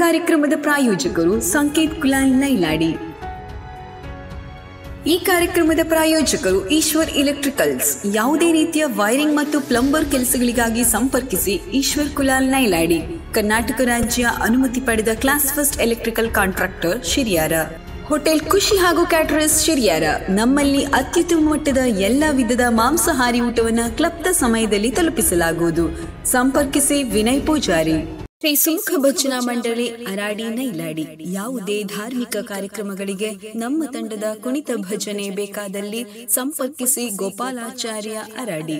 ಕಾರ್ಯಕ್ರಮದ ಪ್ರಾಯೋಜಕರು ಸಂಕೇತ್ ಕುಲಾಲ್ ನೈಲಾಡಿ ಈ ಕಾರ್ಯಕ್ರಮದ ಪ್ರಾಯೋಜಕರು ಈಶ್ವರ್ ಎಲೆಕ್ಟ್ರಿಕಲ್ಸ್ ಯಾವುದೇ ರೀತಿಯ ವೈರಿಂಗ್ ಮತ್ತು ಪ್ಲಂಬರ್ ಕೆಲಸಗಳಿಗಾಗಿ ಸಂಪರ್ಕಿಸಿ ಈಶ್ವರ್ ಕುಲಾಲ್ ನೈಲಾಡಿ ಕರ್ನಾಟಕ ರಾಜ್ಯ ಅನುಮತಿ ಪಡೆದ class first electrical contractor Shiriyara hotel Khushi ಹಾಗೂ ಕ್ಯಾಟರರ್ಸ್ ಶಿರಿಯಾರ ನಮ್ಮಲ್ಲಿ ಅತ್ಯುತ್ತಮ ಮಟ್ಟದ ಎಲ್ಲ ವಿಧದ ಮಾಂಸಾಹಾರಿ ಊಟವನ್ನು ಕ್ಲಬ್ದ ಸಮಯದಲ್ಲಿ ತಲುಪಿಸಲಾಗುವುದು ಸಂಪರ್ಕಿಸಿ ವಿನಯ್ ಪೂಜಾರಿ ಶ್ರೀ ಸುಮುಖ ಭಜನಾ ಮಂಡಳಿ ಅರಾಡಿ ನೈಲಾಡಿ ಯಾವುದೇ ಧಾರ್ಮಿಕ ಕಾರ್ಯಕ್ರಮಗಳಿಗೆ ನಮ್ಮ ತಂಡದ ಕುಣಿತ ಭಜನೆ ಬೇಕಾದಲ್ಲಿ ಸಂಪರ್ಕಿಸಿ ಗೋಪಾಲಾಚಾರ್ಯ ಅರಾಡಿ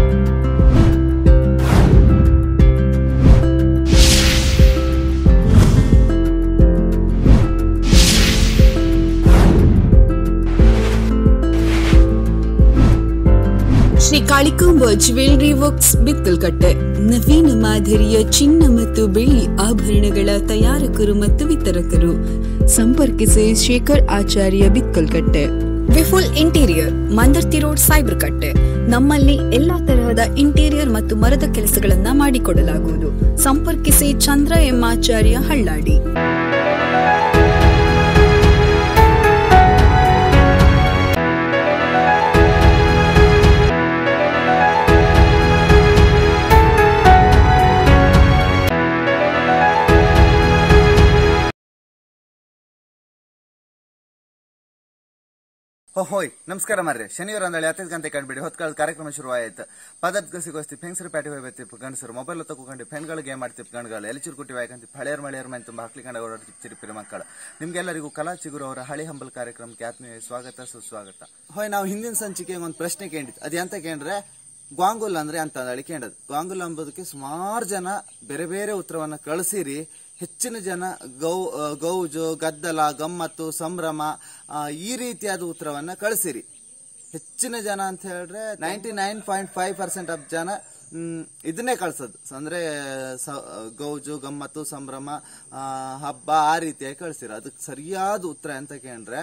ಶ್ರೀ ಕಾಳಿಕಾಂಬ ಜ್ಯುವೆಲರಿ ವರ್ಕ್ಸ್ ಬಿತ್ತಲ್ಕಟ್ಟೆ ನವೀನ ಮಾದರಿಯ ಚಿನ್ನ ಮತ್ತು ಬೆಳ್ಳಿ ಆಭರಣಗಳ ತಯಾರಕರು ಮತ್ತು ವಿತರಕರು ಸಂಪರ್ಕಿಸಿ Shekhar Acharya Bittalkatte Vipul interior Mandarthi road Saibarakatte ನಮ್ಮಲ್ಲಿ ಎಲ್ಲಾ ತರಹದ ಇಂಟೀರಿಯರ್ ಮತ್ತು ಮರದ ಕೆಲಸಗಳನ್ನ ಮಾಡಿಕೊಡಲಾಗುವುದು ಸಂಪರ್ಕಿಸಿ ಚಂದ್ರ ಎಂ ಆಚಾರ್ಯ ಹಳ್ಳಾಡಿ ಹೋ ಹೋಯ್ ನಮಸ್ಕಾರ ಮಾರ್ರೆ ಶನಿವಾರ ಅಂದಳಿ ಹತ್ತೈದು ಗಂಟೆ ಕಂಡ್ಬಿಡಿ ಹೊತ್ಕಾಲ ಕಾರ್ಯಕ್ರಮ ಶುರುವಾಯಿತು ಪದಾರ್ಥ ಸಿಗೋಸ್ತಿ ಪೆಂಗ್ಸರು ಪ್ಯಾಟಿ ಹೋಗ್ಬೇಕು ಗಂಡಸರು ಮೊಬೈಲ್ ತಗೊಂಡು ಪೆನ್ಗಳು ಗೇಮ್ ಆಡ್ತಿಪ್ ಗಂಡುಗಳು ಎಲಿಚೂರು ಕುಟ್ಟಿ ವಾಯ್ಕಂತ ಹಳೆಯರ್ ಮಳೆಯರ್ ಮನೆ ತುಂಬ ಹಾಕ್ಲಿ ಕಂಡ ಓಡಾಡ್ತಿಪ್ ಚಿರಿಪಿರಿ ಮಕ್ಕಳು ನಿಮ್ಗೆಲ್ಲರಿಗೂ ಕಲಾ ಚಿಗುರು ಅವರ ಹಳಿ ಹಂಬಲ್ ಕಾರ್ಯಕ್ರಮಕ್ಕೆ ಆತ್ಮೀಯ ಸ್ವಾಗತ ಸುಸ್ವಾಗತ ಹೋಯ್ ನಾವು ಹಿಂದಿನ ಸಂಚಿಕೆಗೆ ಒಂದು ಪ್ರಶ್ನೆ ಕೇಳಿದ್ದು ಅದು ಎಂತ ಕೇಂದ್ರೆ ಗ್ವಾಂಗುಲ್ ಅಂದ್ರೆ ಅಂತ ಹೇಳಿ ಕೇಳದ್ ಗ್ವಾಂಗುಲ್ ಅಂಬೋದಕ್ಕೆ ಸುಮಾರು ಜನ ಬೇರೆ ಬೇರೆ ಉತ್ತರವನ್ನ ಕಳಿಸಿರಿ ಹೆಚ್ಚಿನ ಜನ ಗೌ ಆ, ಗೌಜು ಗದ್ದಲ ಗಮ್ಮತ್ತು ಸಂಭ್ರಮ ಆ, ಈ ರೀತಿಯಾದ ಉತ್ತರವನ್ನ ಕಳಿಸಿರಿ ಹೆಚ್ಚಿನ ಜನ ಅಂತ ಹೇಳಿದ್ರೆ ninety nine point five percent of ಜನ ಮ್, ಇದನ್ನೇ ಕಳ್ಸೋದು ಅಂದ್ರೆ ಸ- ಗೌಜು ಗಮ್ಮತ್ತು ಸಂಭ್ರಮ ಆ, ಹಬ್ಬ ಆ ರೀತಿಯಾಗಿ ಕಳ್ಸಿರ ಅದಕ್ಕೆ ಸರಿಯಾದ ಉತ್ತರ ಅಂತ ಕೇಳಿದ್ರೆ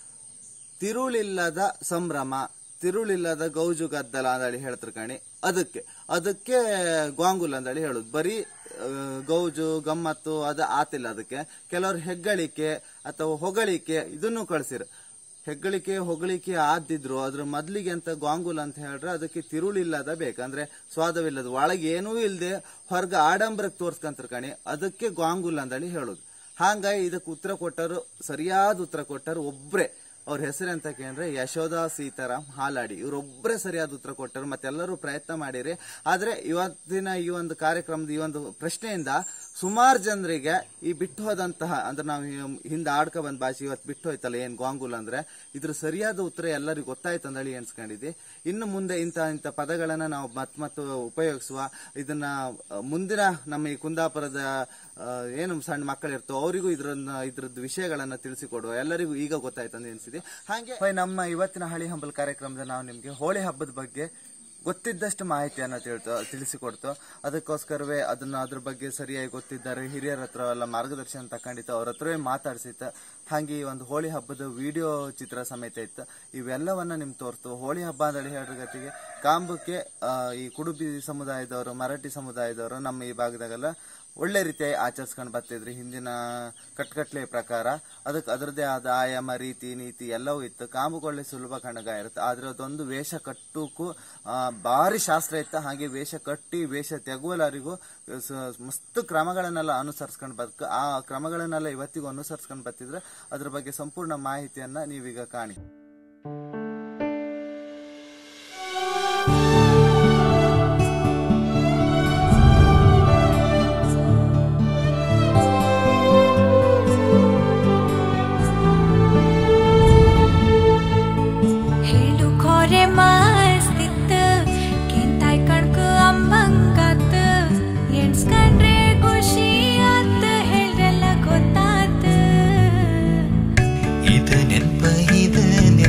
ತಿರುಳಿಲ್ಲದ ಸಂಭ್ರಮ ತಿರುಳಿಲ್ಲದ ಗೌಜು ಗದ್ದಲ ಅಂತೇಳಿ ಹೇಳ್ತಾರೆ ಕಣಿ ಅದಕ್ಕೆ ಅದಕ್ಕೆ ಗ್ವಾಂಗುಲ್ ಅಂತೇಳಿ ಹೇಳುದು ಬರೀ ಆ, ಗೌಜು ಗಮ್ಮತ್ತು ಅದು ಆತಿಲ್ಲ ಅದಕ್ಕೆ ಕೆಲವರು ಹೆಗ್ಗಳಿಕೆ ಅಥವಾ ಹೊಗಳಿಕೆ ಇದನ್ನು ಕಳ್ಸಿರು ಹೆಗ್ಗಳಿಕೆ ಹೊಗಳಿಕೆ ಆದಿದ್ರು ಅದ್ರ ಮೊದ್ಲಿಗೆ ಅಂತ ಗ್ವಾಂಗುಲ್ ಅಂತ ಹೇಳಿದ್ರೆ ಅದಕ್ಕೆ ತಿರುಳಿಲ್ಲದ ಬೇಕಂದ್ರೆ ಸ್ವಾದವಿಲ್ಲದ ಒಳಗೆ ಏನೂ ಇಲ್ಲದೆ ಹೊರಗ ಆಡಂಬರಕ್ಕೆ ತೋರ್ಸ್ಕಂತಾರ ಕಣಿ ಅದಕ್ಕೆ ಗ್ವಾಂಗುಲ್ ಅಂತೇಳಿ ಹೇಳುದು ಹಾಂಗಾಗಿ ಇದಕ್ಕೆ ಉತ್ತರ ಕೊಟ್ಟರು ಸರಿಯಾದ ಉತ್ತರ ಕೊಟ್ಟರು ಒಬ್ರೆ ಅವ್ರ ಹೆಸರು ಅಂತ ಕೇಳಿದ್ರೆ ಯಶೋಧಾ ಸೀತಾರಾಮ್ ಹಾಲಾಡಿ ಇವರೊಬ್ಬರೇ ಸರಿಯಾದ ಉತ್ತರ ಕೊಟ್ಟರು ಮತ್ತೆಲ್ಲರೂ ಪ್ರಯತ್ನ ಮಾಡಿರಿ ಆದ್ರೆ ಇವತ್ತಿನ ಈ ಒಂದು ಕಾರ್ಯಕ್ರಮದ ಈ ಒಂದು ಪ್ರಶ್ನೆಯಿಂದ ಸುಮಾರು ಜನರಿಗೆ ಈ ಬಿಟ್ಟು ಹೋದಂತಹ ಅಂದ್ರೆ ನಾವು ಹಿಂದೆ ಆಡ್ಕ ಬಂದ ಭಾಷೆ ಇವತ್ತು ಬಿಟ್ಟು ಹೋಯ್ತಲ್ಲ ಏನ್ ಗಾಂಗುಲ್ ಅಂದ್ರೆ ಇದ್ರ ಸರಿಯಾದ ಉತ್ತರ ಎಲ್ಲರಿಗೂ ಗೊತ್ತಾಯ್ತು ಅಂದೇಳಿ ಎನ್ಸ್ಕೊಂಡಿದ್ದೆ ಇನ್ನು ಮುಂದೆ ಇಂಥ ಇಂಥ ಪದಗಳನ್ನ ನಾವು ಮತ್ ಮತ್ತು ಉಪಯೋಗಿಸುವ ಇದನ್ನ ಆ, ಮುಂದಿನ ನಮ್ಮ ಈ ಕುಂದಾಪುರದ ಆ, ಏನು ಸಣ್ಣ ಮಕ್ಕಳಿರ್ತೋ ಅವರಿಗೂ ಇದ್ರನ್ನ ಇದ್ರದ್ದು ವಿಷಯಗಳನ್ನ ತಿಳಿಸಿಕೊಡುವ ಎಲ್ಲರಿಗೂ ಈಗ ಗೊತ್ತಾಯ್ತು ಅಂತ ಎನಿಸಿದೆ ಹಾಗೆ ಹೋಯ್ ನಮ್ಮ ಇವತ್ತಿನ ಹಳಿ ಹಂಬಲ್ ಕಾರ್ಯಕ್ರಮದಲ್ಲಿ ನಾವು ನಿಮ್ಗೆ ಹೋಳಿ ಹಬ್ಬದ ಬಗ್ಗೆ ಗೊತ್ತಿದ್ದಷ್ಟು ಮಾಹಿತಿಯನ್ನ ತಿಳ್ತು ತಿಳಿಸಿಕೊಡ್ತು ಅದಕ್ಕೋಸ್ಕರವೇ ಅದನ್ನ ಅದ್ರ ಬಗ್ಗೆ ಸರಿಯಾಗಿ ಗೊತ್ತಿದ್ದಾರೆ ಹಿರಿಯರ ಹತ್ರ ಎಲ್ಲ ಮಾರ್ಗದರ್ಶನ ತಕೊಂಡಿತ್ತು ಅವ್ರ ಹತ್ರವೇ ಮಾತಾಡ್ಸಿತ್ತು ಹಾಗೆ ಈ ಒಂದು ಹೋಳಿ ಹಬ್ಬದ ವಿಡಿಯೋ ಚಿತ್ರ ಸಮೇತ ಇತ್ತು ಇವೆಲ್ಲವನ್ನ ನಿಮ್ಗೆ ತೋರ್ತು ಹೋಳಿ ಹಬ್ಬ ಅಂತೇಳಿ ಹೇಳ್ರ ಗತಿಗೆ ಕಾಂಬಕ್ಕೆ ಆ, ಈ ಕುಡುಬಿ ಸಮುದಾಯದವರು ಮರಾಠಿ ಸಮುದಾಯದವರು ನಮ್ಮ ಈ ಭಾಗದಾಗೆಲ್ಲ ಒಳ್ಳೆ ರೀತಿಯಾಗಿ ಆಚರಿಸ್ಕೊಂಡು ಬರ್ತಿದ್ರಿ ಹಿಂದಿನ ಕಟ್ಕಟ್ಲೆ ಪ್ರಕಾರ ಅದಕ್ಕೆ ಅದರದೇ ಆದ ಆಯಾಮ ರೀತಿ ನೀತಿ ಎಲ್ಲವೂ ಇತ್ತು ಕಾಂಬುಕೊಳ್ಳೆ ಸುಲಭ ಕಣಗ ಇರುತ್ತೆ ಆದ್ರೆ ಅದೊಂದು ವೇಷ ಕಟ್ಟುಕು ಆ, ಭಾರಿ ಶಾಸ್ತ್ರ ಇತ್ತು ಹಾಗೆ ವೇಷ ಕಟ್ಟಿ ವೇಷ ತೆಗುವಲರಿಗೂ ಸ- ಮಸ್ತ್ ಕ್ರಮಗಳನ್ನೆಲ್ಲ ಅನುಸರಿಸ್ಕೊಂಡು ಬದುಕು ಆ ಕ್ರಮಗಳನ್ನೆಲ್ಲ ಇವತ್ತಿಗೂ ಅನುಸರಿಸ್ಕೊಂಡು ಬರ್ತಿದ್ರೆ ಅದ್ರ ಬಗ್ಗೆ ಸಂಪೂರ್ಣ ಮಾಹಿತಿಯನ್ನ ನೀವೀಗ ಕಾಣಿ ಹೇಳು ಖೋರೆ ಮಸ್ತಿತ್ತ ಕೆಂತಾಯ್ ಕಣ್ಕ ಅಂಬಂಗಾತ ಎಣ್ಸ್ಕಂಡ್ರೆ ಖುಷಿ ಆತ ಹೇಳ್ರೆಲ್ಲ ಗೊತ್ತಾತ ಇದು ನೆನ್ಪ ಇದು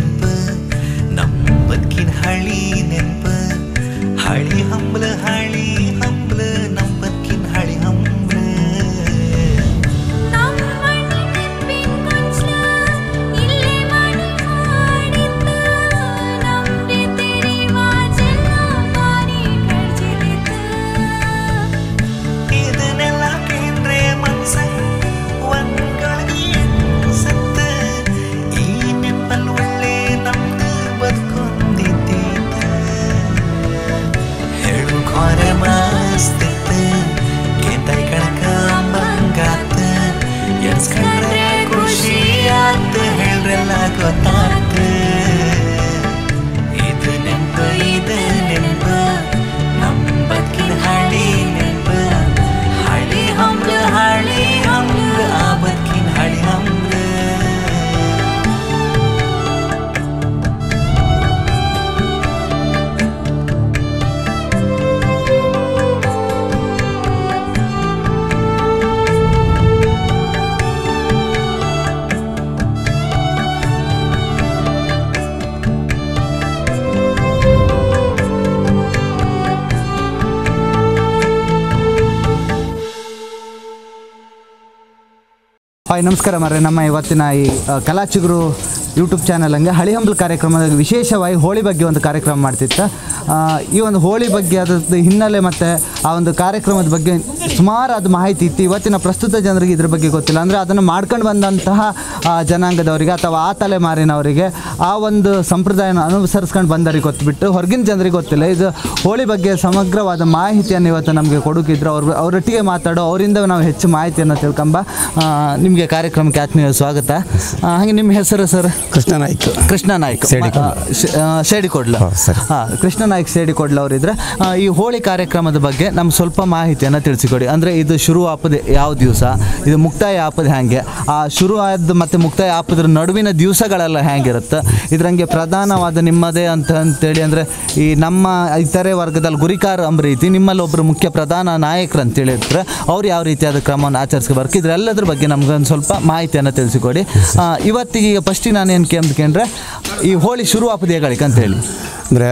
ಹಾಯ್ ನಮಸ್ಕಾರ ಮರ್ರೆ ನಮ್ಮ ಇವತ್ತಿನ ಈ ಆ, ಕಲಾಚಿಗುರು ಯೂಟ್ಯೂಬ್ ಚಾನಲ್ ಹಂಗೆ ಹಳಿಹಂಬಲ್ ಕಾರ್ಯಕ್ರಮದಲ್ಲಿ ವಿಶೇಷವಾಗಿ ಹೋಳಿ ಬಗ್ಗೆ ಒಂದು ಕಾರ್ಯಕ್ರಮ ಮಾಡ್ತಿತ್ತು ಆ, ಈ ಒಂದು ಹೋಳಿ ಬಗ್ಗೆ ಅದ್ರದ್ದು ಹಿನ್ನೆಲೆ ಮತ್ತು ಆ ಒಂದು ಕಾರ್ಯಕ್ರಮದ ಬಗ್ಗೆ ಸುಮಾರು ಅದು ಮಾಹಿತಿ ಇತ್ತು ಇವತ್ತಿನ ಪ್ರಸ್ತುತ ಜನರಿಗೆ ಇದ್ರ ಬಗ್ಗೆ ಗೊತ್ತಿಲ್ಲ ಅಂದರೆ ಅದನ್ನು ಮಾಡ್ಕೊಂಡು ಬಂದಂತಹ ಆ, ಜನಾಂಗದವರಿಗೆ ಅಥವಾ ಆ ತಲೆಮಾರಿನವರಿಗೆ ಆ ಒಂದು ಸಂಪ್ರದಾಯನ ಅನುಸರಿಸ್ಕೊಂಡು ಬಂದವರಿಗೆ ಗೊತ್ತುಬಿಟ್ಟು ಹೊರಗಿನ ಜನರಿಗೆ ಗೊತ್ತಿಲ್ಲ ಇದು ಹೋಳಿ ಬಗ್ಗೆ ಸಮಗ್ರವಾದ ಮಾಹಿತಿಯನ್ನು ಇವತ್ತು ನಮಗೆ ಕೊಡುಕಿದ್ರು ಅವ್ರ ಅವರೊಟ್ಟಿಗೆ ಮಾತಾಡೋ ಅವರಿಂದ ನಾವು ಹೆಚ್ಚು ಮಾಹಿತಿಯನ್ನು ತಿಳ್ಕೊಂಬ ಆ, ನಿಮಗೆ ಕಾರ್ಯಕ್ರಮಕ್ಕೆ ಆತ್ಮೀಯ ಸ್ವಾಗತ ಆ, ಹಾಗೆ ನಿಮ್ಮ ಹೆಸರು ಸರ್ ಕೃಷ್ಣ ನಾಯ್ಕ ಕೃಷ್ಣ ನಾಯ್ಕ ಸೇಡಿಕೊಡ್ಲ. ಆ, ಶೇ- ಆ, ಸೇಡಿಕೊಡ್ಲ ಹಾ, ಸರಿ. ಹಾಂ ಕೃಷ್ಣ ನಾಯ್ಕ ಸೇಡಿಕೊಡ್ಲ ಅವರಿದ್ರೆ ಆ, ಈ ಹೋಳಿ ಕಾರ್ಯಕ್ರಮದ ಬಗ್ಗೆ ನಮ್ಗೆ ಸ್ವಲ್ಪ ಮಾಹಿತಿಯನ್ನು ತಿಳಿಸಿಕೊಡಿ ಅಂದರೆ ಇದು ಶುರು ಆಪದ ಯಾವ ದಿವಸ ಇದು ಮುಕ್ತಾಯ ಆಪದ ಹ್ಯಾಂಗೆ ಆ ಶುರು ಆದ ಮತ್ತು ಮುಕ್ತಾಯ ಆಪದ್ರ ನಡುವಿನ ದಿವಸಗಳೆಲ್ಲ ಹೆಂಗಿರುತ್ತೆ ಇದ್ರಂಗೆ ಪ್ರಧಾನವಾದ ನಿಮ್ಮದೇ ಅಂತ ಅಂತೇಳಿ ಅಂದರೆ ಈ ನಮ್ಮ ಇತರೆ ವರ್ಗದಲ್ಲಿ ಗುರಿಕಾರ ಅಂಬ ರೀತಿ ನಿಮ್ಮಲ್ಲಿ ಒಬ್ಬರು ಮುಖ್ಯ ಪ್ರಧಾನ ನಾಯಕರು ಅಂತೇಳಿ ಇರ್ತಾರೆ ಅವ್ರು ಯಾವ ರೀತಿಯಾದ ಕ್ರಮವನ್ನು ಆಚರಿಸ್ಕೊ ಬರ್ಕ ಇದ್ರೆಲ್ಲದ್ರ ಬಗ್ಗೆ ನಮ್ಗೆ ಒಂದು ಸ್ವಲ್ಪ ಮಾಹಿತಿಯನ್ನು ತಿಳಿಸಿಕೊಡಿ ಆ, ಇವತ್ತಿಗೆ ಈಗ ಫಸ್ಟಿಗೆ ನಾನು ಏನು ಕೇಳ್ಕೊಂಡ್ರೆ ಈ ಹೋಳಿ ಶುರು ಆಪದ ಹೇಗಳಿಕೆ ಅಂತ ಹೇಳಿ ಅಂದರೆ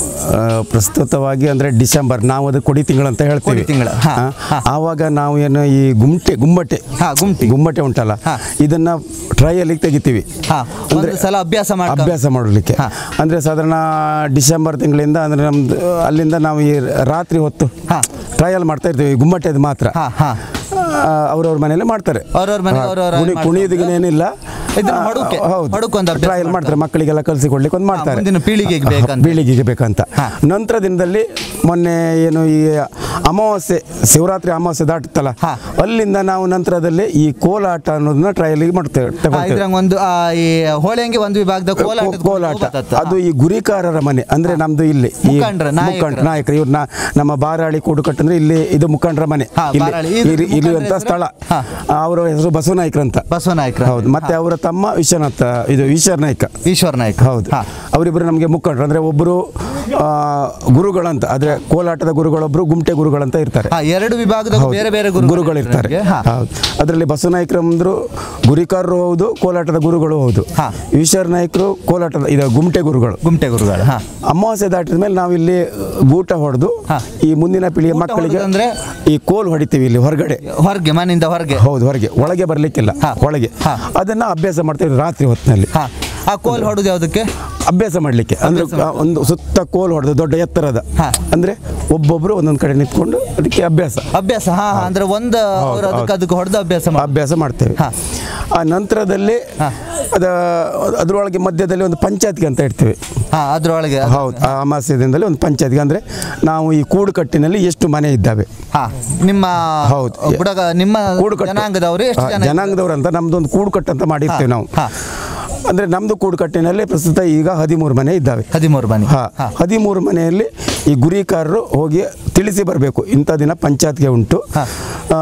ಪ್ರಸ್ತುತವಾಗಿ ಅಂದರೆ ಡಿಸೆಂಬರ್ ನಾವು ಅದು ಕೊಡಿ ತಿಂಗಳು ಅಂತ ಹೇಳ್ತೀವಿ ಕೊಡಿ ತಿಂಗಳು, ಹಾ, ಆ, ಹಾ. ಆವಾಗ ನಾವು ಏನು ಈ ಗುಮ್ಟೆ ಗುಮ್ಮಟೆ ಹಾ, ಗುಮ್ಟಿ. ಗುಮ್ಮಟೆ ಉಂಟಲ್ಲ ಹಾ. ಇದನ್ನ ಟ್ರಯಲಿಗೆ ತೆಗಿತೀವಿ ಹಾಂ ಒಂದು ಸಲ ಅಭ್ಯಾಸ ಮಾಡಿ ಅಭ್ಯಾಸ ಮಾಡಲಿಕ್ಕೆ ಹಾ. ಅಂದರೆ ಸಾಧಾರಣ ಡಿಸೆಂಬರ್ ತಿಂಗಳಿಂದ ಅಂದರೆ ನಮ್ದು ಅಲ್ಲಿಂದ ನಾವು ಈ ರಾತ್ರಿ ಹೊತ್ತು ಹಾ. ಟ್ರಯಲ್ ಮಾಡ್ತಾ ಇರ್ತೀವಿ ಗುಮ್ಮಟೆದು ಮಾತ್ರ ಹಾಂ ಹಾಂ ಅವ್ರವ್ರ ಮನೇಲಿ ಮಾಡ್ತಾರೆ ಅವ್ರವ್ರ ಮನೆ ಹಾ, ಅವ್ರವ್ರ ಕುಣಿ- ಮಾಡ್ತಾರೆ. ಕುಣಿಯೋದಕ್ಕೇನಿಲ್ಲ ಇದನ್ನ ಹೊಡುಕೆ, ಹೊಡುಕೆ ಒಂದು ಅಭ್ಯಾಸ ಟ್ರಯಲ್ ಮಾಡ್ತಾರೆ ಮಕ್ಕಳಿಗೆಲ್ಲ ಕಲಿಸಿಕೊಡ್ಲಿಕ್ಕೆ ಒಂದು ಮಾಡ್ತಾರೆ ಮುಂದಿನ ಪೀಳಿಗೆಗೆ ಹಾ, ಬೇಕಂತ. ಪೀಳಿಗೆಗೆ ಬೇಕಂತ ಹಾ. ನಂತರ ದಿನದಲ್ಲಿ ಮೊನ್ನೆ ಏನು ಈ ಅಮಾವಾಸ್ಯೆ ಶಿವರಾತ್ರಿ ಅಮಾವಾಸ್ಯೆ ದಾಟುತ್ತಲ್ಲ ಹಾ. ಅಲ್ಲಿಂದ ನಾವು ನಂತರದಲ್ಲಿ ಈ ಕೋಲಾಟ ಅನ್ನೋದನ್ನ ಟ್ರಯಲಿಗೆ ಮಾಡ್ತೇವೆ ತಗೊಳ್ತೇವೆ ಇದ್ರಂಗೆ ಒಂದು ಆ, ಈ ಹೋಳಿಯಂಗೆ ಒಂದು ವಿಭಾಗದ ಕೋಲಾಟ ಕೋ- ಕೋಲಾಟ ಅದು ಈ ಗುರಿಕಾರರ ಮನೆ ಅಂದ್ರೆ ನಮ್ದು ಇಲ್ಲಿ ಈ ಮುಖಂಡ್ರ, ನಾಯಕರ. ಮುಖಂಡ್ರ ನಾಯಕರು ಇವ್ರು ನಾ- ನಮ್ಮ ಬಾರಾಳಿ ಕೂಡುಕಟ್ಟು ಅಂದ್ರೆ ಇಲ್ಲಿ ಇದು ಮುಖಂಡ್ರ ಮನೆ ಹಾ, ಇಲ್ಲಿ ಬಾರಾಳಿ. ಇದು ಇಲ್ಲಿ- ಇರುವಂತ ಮುಖಂಡ್ರ ಸ್ಥಳ ಹಾ. ಅವರ ಹೆಸರು ಬಸವನಾಯ್ಕರ್ ಅಂತ ಬಸವನಾಯ್ಕರ ಹೌದು ಮತ್ತೆ ಅವರ ತಮ್ಮ ವಿಶ್ವನಾಥ ಇದು ಈಶ್ವರ ನಾಯ್ಕ ಈಶ್ವರ ನಾಯ್ಕ ಹೌದು ಹಾ. ಅವರಿಬ್ಬರು ನಮಗೆ ಮುಖಂಡರು ಅಂದ್ರೆ ಒಬ್ಬರು ಆ, ಗುರುಗಳಂತ ಆದ್ರೆ ಕೋಲಾಟದ ಗುರುಗಳೊಬ್ರು ಗುಮ್ಟೆ ಗುರುಗಳಂತ ಇರ್ತಾರೆ ಹಾ, ಎರಡು ವಿಭಾಗದ ಹೌದು. ಬೇರೆ ಬೇರೆ ಗುರುಗಳಿರ್ತಾರೆ ಹಾ. ಹೌದು ಅದರಲ್ಲಿ ಬಸವನಾಯ್ಕರಂದ್ರು ಗುರಿಕಾರರು ಹೌದು ಕೋಲಾಟದ ಗುರುಗಳು ಹೌದು ಹಾ. ಈಶ್ವರ ನಾಯ್ಕರು ಕೋಲಾಟದ ಇದು ಗುಮ್ಟೆ ಗುರುಗಳು ಗುಮ್ಟೆ ಗುರುಗಳು ಹಾ ಅಮಾವಾಸ್ಯೆ ದಾಟಿದ ಮೇಲೆ ನಾವು ಇಲ್ಲಿ ಗೂಟ ಹೊಡೆದು ಹಾ. ಈ ಮುಂದಿನ ಪೀಳಿಗೆ ಗೂಟ ಮಕ್ಕಳಿಗೆ ಹೊಡೆದಂದ್ರೆ? ಈ ಕೋಲ್ ಹೊಡಿತೀವಿ ಇಲ್ಲಿ ಹೊರಗಡೆ ಹೊರಗೆ ಮನೆಯಿಂದ ಹೊರಗೆ ಹೌದು ಹೊರಗೆ ಒಳಗೆ ಬರ್ಲಿಕ್ಕಿಲ್ಲ ಹಾ. ಒಳಗೆ ಹಾ. ಅದನ್ನ ಅಭ್ಯಾಸ ಮಾಡ್ತೀವಿ ರಾತ್ರಿ ಹೊತ್ತಿನಲ್ಲಿ ಹಾ ಆ ಕೋಲ್ ಹೊಡುದು ಯಾವುದಕ್ಕೆ ಅಭ್ಯಾಸ ಮಾಡ್ಲಿಕ್ಕೆ ಅಂದ್ರೆ ಅಭ್ಯಾಸ ಆ ಒಂದು ಸುತ್ತ ಕೋಲ್ ಹೊಡೆದು ದೊಡ್ಡ ಎತ್ತರದ ಹಾ. ಅಂದ್ರೆ ಒಬ್ಬೊಬ್ರು ಒಂದೊಂದ್ ಕಡೆ ನಿಂತ್ಕೊಂಡು ಅದಕ್ಕೆ ಅಭ್ಯಾಸ ಅಭ್ಯಾಸ ಹಾ ಹಾ, ಅಂದ್ರೆ ಒಂದು ಅವ್ರು ಅದಕ್ಕೆ ಹೌದು. ಅದಕ್ಕೆ ಹೊಡೆದು ಅಭ್ಯಾಸ ಮಾಡಿ ಅಭ್ಯಾಸ ಮಾಡ್ತೇವೆ ಹಾ. ಆ ನಂತರದಲ್ಲಿ ಹಾ. ಅದ ಅದರೊಳಗೆ ಮಧ್ಯದಲ್ಲಿ ಒಂದು ಪಂಚಾಯತ್ಗೆ ಅಂತ ಇಡ್ತೇವೆ ಹಾ ಅದ್ರೊಳಗೆ ಹೌದು ಆ ಅಮಾವಾಸ್ಯೆ ದಿನದಲ್ಲಿ ಒಂದು ಪಂಚಾಯತ್ಗೆ ಅಂದ್ರೆ ನಾವು ಈ ಕೂಡುಕಟ್ಟಿನಲ್ಲಿ ಎಷ್ಟು ಮನೆ ಇದ್ದಾವೆ ಹಾ ನಿಮ್ಮ ಹೌದು. ಬುಡಗ ನಿಮ್ಮ ಕೂಡುಕಟ್ಟು ಜನಾಂಗದವರು ಎಷ್ಟು ಹಾ, ಜನ ಜನಾಂಗದವರು ಅಂತ ನಮ್ದು ಒಂದು ಕೂಡುಕಟ್ಟು ಅಂತ ಮಾಡಿರ್ತೇವೆ ನಾವು ಹಾ. ಅಂದ್ರೆ ನಮ್ದು ಕೂಡುಕಟ್ಟಿನಲ್ಲಿ ಪ್ರಸ್ತುತ ಈಗ ಹದಿಮೂರು ಮನೆ ಇದ್ದಾವೆ ಹದಿಮೂರು ಬನ್ನಿ ಹಾ ಹದಿಮೂರು ಮನೆಯಲ್ಲಿ ಈ ಗುರಿಕಾರರು ಹೋಗಿ ತಿಳಿಸಿ ಬರಬೇಕು ಇಂಥ ದಿನ ಪಂಚಾಯತ್ಗೆ ಉಂಟು ಹಾ. ಆ,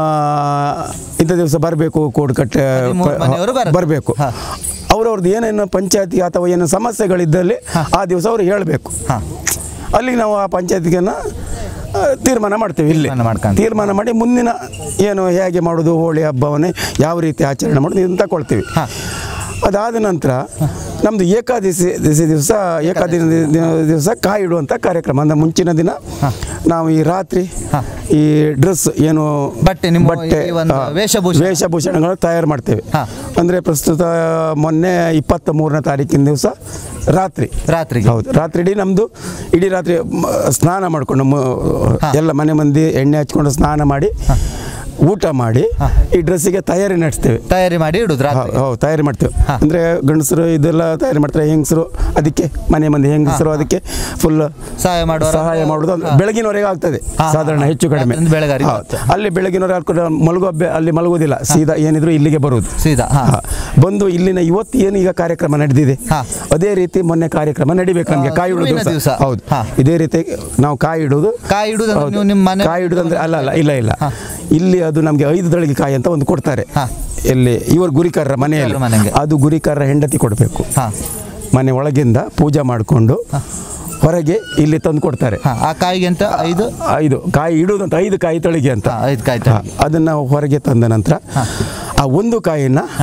ಇಂಥ ದಿವಸ ಬರಬೇಕು ಕೂಡುಕಟ್ಟೆ ಹದಿಮೂರು ಮನೆಯವರು ಬರಬೇಕು. ಬರಬೇಕು ಹಾ. ಅವ್ರವ್ರದ್ದು ಏನೇನು ಪಂಚಾಯತಿ ಅಥವಾ ಏನು ಸಮಸ್ಯೆಗಳಿದ್ದಲ್ಲಿ ಆ ದಿವಸ ಅವ್ರು ಹೇಳಬೇಕು ಹಾ ಅಲ್ಲಿಗೆ ನಾವು ಆ ಪಂಚಾಯತಿಗೆನ ಆ, ತೀರ್ಮಾನ ಮಾಡ್ತೇವೆ ಇಲ್ಲಿ ತೀರ್ಮಾನ ಮಾಡ್ಕೊಂತೀವಿ. ತೀರ್ಮಾನ ಮಾಡಿ ಮುಂದಿನ ಏನು ಹೇಗೆ ಮಾಡೋದು ಹೋಳಿ ಹಬ್ಬವನ್ನೇ ಯಾವ ರೀತಿ ಆಚರಣೆ ಮಾಡೋದು ಇದನ್ನು ತಗೊಳ್ತೀವಿ ಹಾ. ಅದಾದ ನಂತರ ನಮ್ಮದು ಏಕಾದಶಿ ದಿವಸ ದಿವಸ ಏಕಾದಶಿ ದಿವಸ ಕಾಯಿ ಇಡುವಂಥ ಕಾರ್ಯಕ್ರಮ ಅಂದರೆ ಮುಂಚಿನ ದಿನ ನಾವು ಈ ರಾತ್ರಿ ಹಾ. ಈ ಡ್ರೆಸ್ ಏನು ಬಟ್ಟೆ ನಿಮ್ಮ ಈ ಒಂದು ಹಾ, ವೇಷಭೂಷಣ. ವೇಷಭೂಷಣಗಳು ತಯಾರು ಮಾಡ್ತೇವೆ ಹಾ. ಅಂದರೆ ಪ್ರಸ್ತುತ ಮೊನ್ನೆ ಇಪ್ಪತ್ತ ಮೂರನೇ ತಾರೀಕಿನ ದಿವಸ ರಾತ್ರಿ ರಾತ್ರಿಗೆ ಹೌದು ರಾತ್ರಿ ಇಡೀ ನಮ್ಮದು ಇಡೀ ರಾತ್ರಿ ಮ- ಸ್ನಾನ ಮಾಡಿಕೊಂಡು ಎಲ್ಲ ಮನೆ ಮಂದಿ ಎಣ್ಣೆ ಹಚ್ಕೊಂಡು ಸ್ನಾನ ಮಾಡಿ ಊಟ ಮಾಡಿ ಈ ಡ್ರೆಸ್ಸಿಗೆ ತಯಾರಿ ನಡೆಸ್ತೇವೆ ತಯಾರಿ ಮಾಡಿ ಇಡುದು ರಾತ್ರಿ ಹೌದು ಹೌದು ತಯಾರಿ ಮಾಡ್ತೇವೆ ಹಾ. ಅಂದರೆ ಗಂಡಸರು ಇದೆಲ್ಲ ತಯಾರಿ ಮಾಡ್ತಾರೆ ಹೆಂಗಸರು ಅದಕ್ಕೆ ಮನೆ ಮಂದಿ ಹೆಂಗಸರು ಅದಕ್ಕೆ ಫುಲ್ ಸಹಾಯ ಮಾಡುವ ಸಹಾಯ ಮಾಡೋದು ಅದು ಬೆಳಗಿನವರೆಗೆ ಆಗ್ತದೆ ಹಾ, ಸಾಧಾರಣ ಹಾ. ಹೆಚ್ಚು ಕಡಿಮೆ ರಾತ್ರಿ ಬೆಳಗಾರಿ ಹೌದು. ಅಲ್ಲಿ ಬೆಳಗಿನವರೆಗೆ ಹಾಕೊಂಡು ಮಲಗೋ ಅಭ್ಯ ಅಲ್ಲಿ ಮಲಗೋದಿಲ್ಲ ಸೀದಾ ಏನಿದ್ರು ಇಲ್ಲಿಗೆ ಬರುವುದು ಸೀದಾ ಹಾ ಹಾ. ಬಂದು ಇಲ್ಲಿನ ಇವತ್ತು ಏನು ಈಗ ಕಾರ್ಯಕ್ರಮ ನಡೆದಿದೆ ಹಾ. ಅದೇ ರೀತಿ ಮೊನ್ನೆ ಕಾರ್ಯಕ್ರಮ ನಡಿಬೇಕು ನಮಗೆ ಆ, ಕಾಯಿ ಇಡುವ ಶುರುವಿನ ದಿವಸ ದಿವಸ. ಹೌದು ಹಾ. ಇದೇ ರೀತಿ ನಾವು ಕಾಯಿ ಇಡುವುದು ಕಾಯಿ ಇಡುದಂದ್ರೆ ಹೌದು. ನೀವು ನಿಮ್ಮ ಮನೆ ಕಾಯಿ ಇಡುದಂದ್ರೆ ಅಲ್ಲ ಅಲ್ಲ ಇಲ್ಲ ಇಲ್ಲ ಹಾ. ಇಲ್ಲಿ ಅದು ನಮಗೆ ಐದು ದಳಗಿ ಕಾಯಿ ಅಂತ ಒಂದು ಕೊಡ್ತಾರೆ ಹಾ. ಎಲ್ಲಿ ಇವರು ಗುರಿಕಾರರ ಮನೆಯಲ್ಲಿ ಗುರಿಕಾರರ ಮನೆಗೆ. ಅದು ಗುರಿಕಾರರ ಹೆಂಡತಿ ಕೊಡಬೇಕು ಹಾ ಮನೆ ಒಳಗಿಂದ ಪೂಜೆ ಮಾಡಿಕೊಂಡು ಹೊರಗೆ ಇಲ್ಲಿ ತಂದು ಕೊಡ್ತಾರೆ ಹಾ ಆ ಕಾಯಿಗೆ ಅಂತ ಐದು ಐದು ಕಾಯಿ ಇಡುವುದಂತ ಐದು ಕಾಯಿ ತಳಿಗೆ ಅಂತ ಹಾ, ಐದು ಕಾಯಿ ಹಾ, ತಳಿಗೆ. ಅದನ್ನ ಹೊರಗೆ ತಂದ ನಂತರ ಆ ಒಂದು ಕಾಯಿನ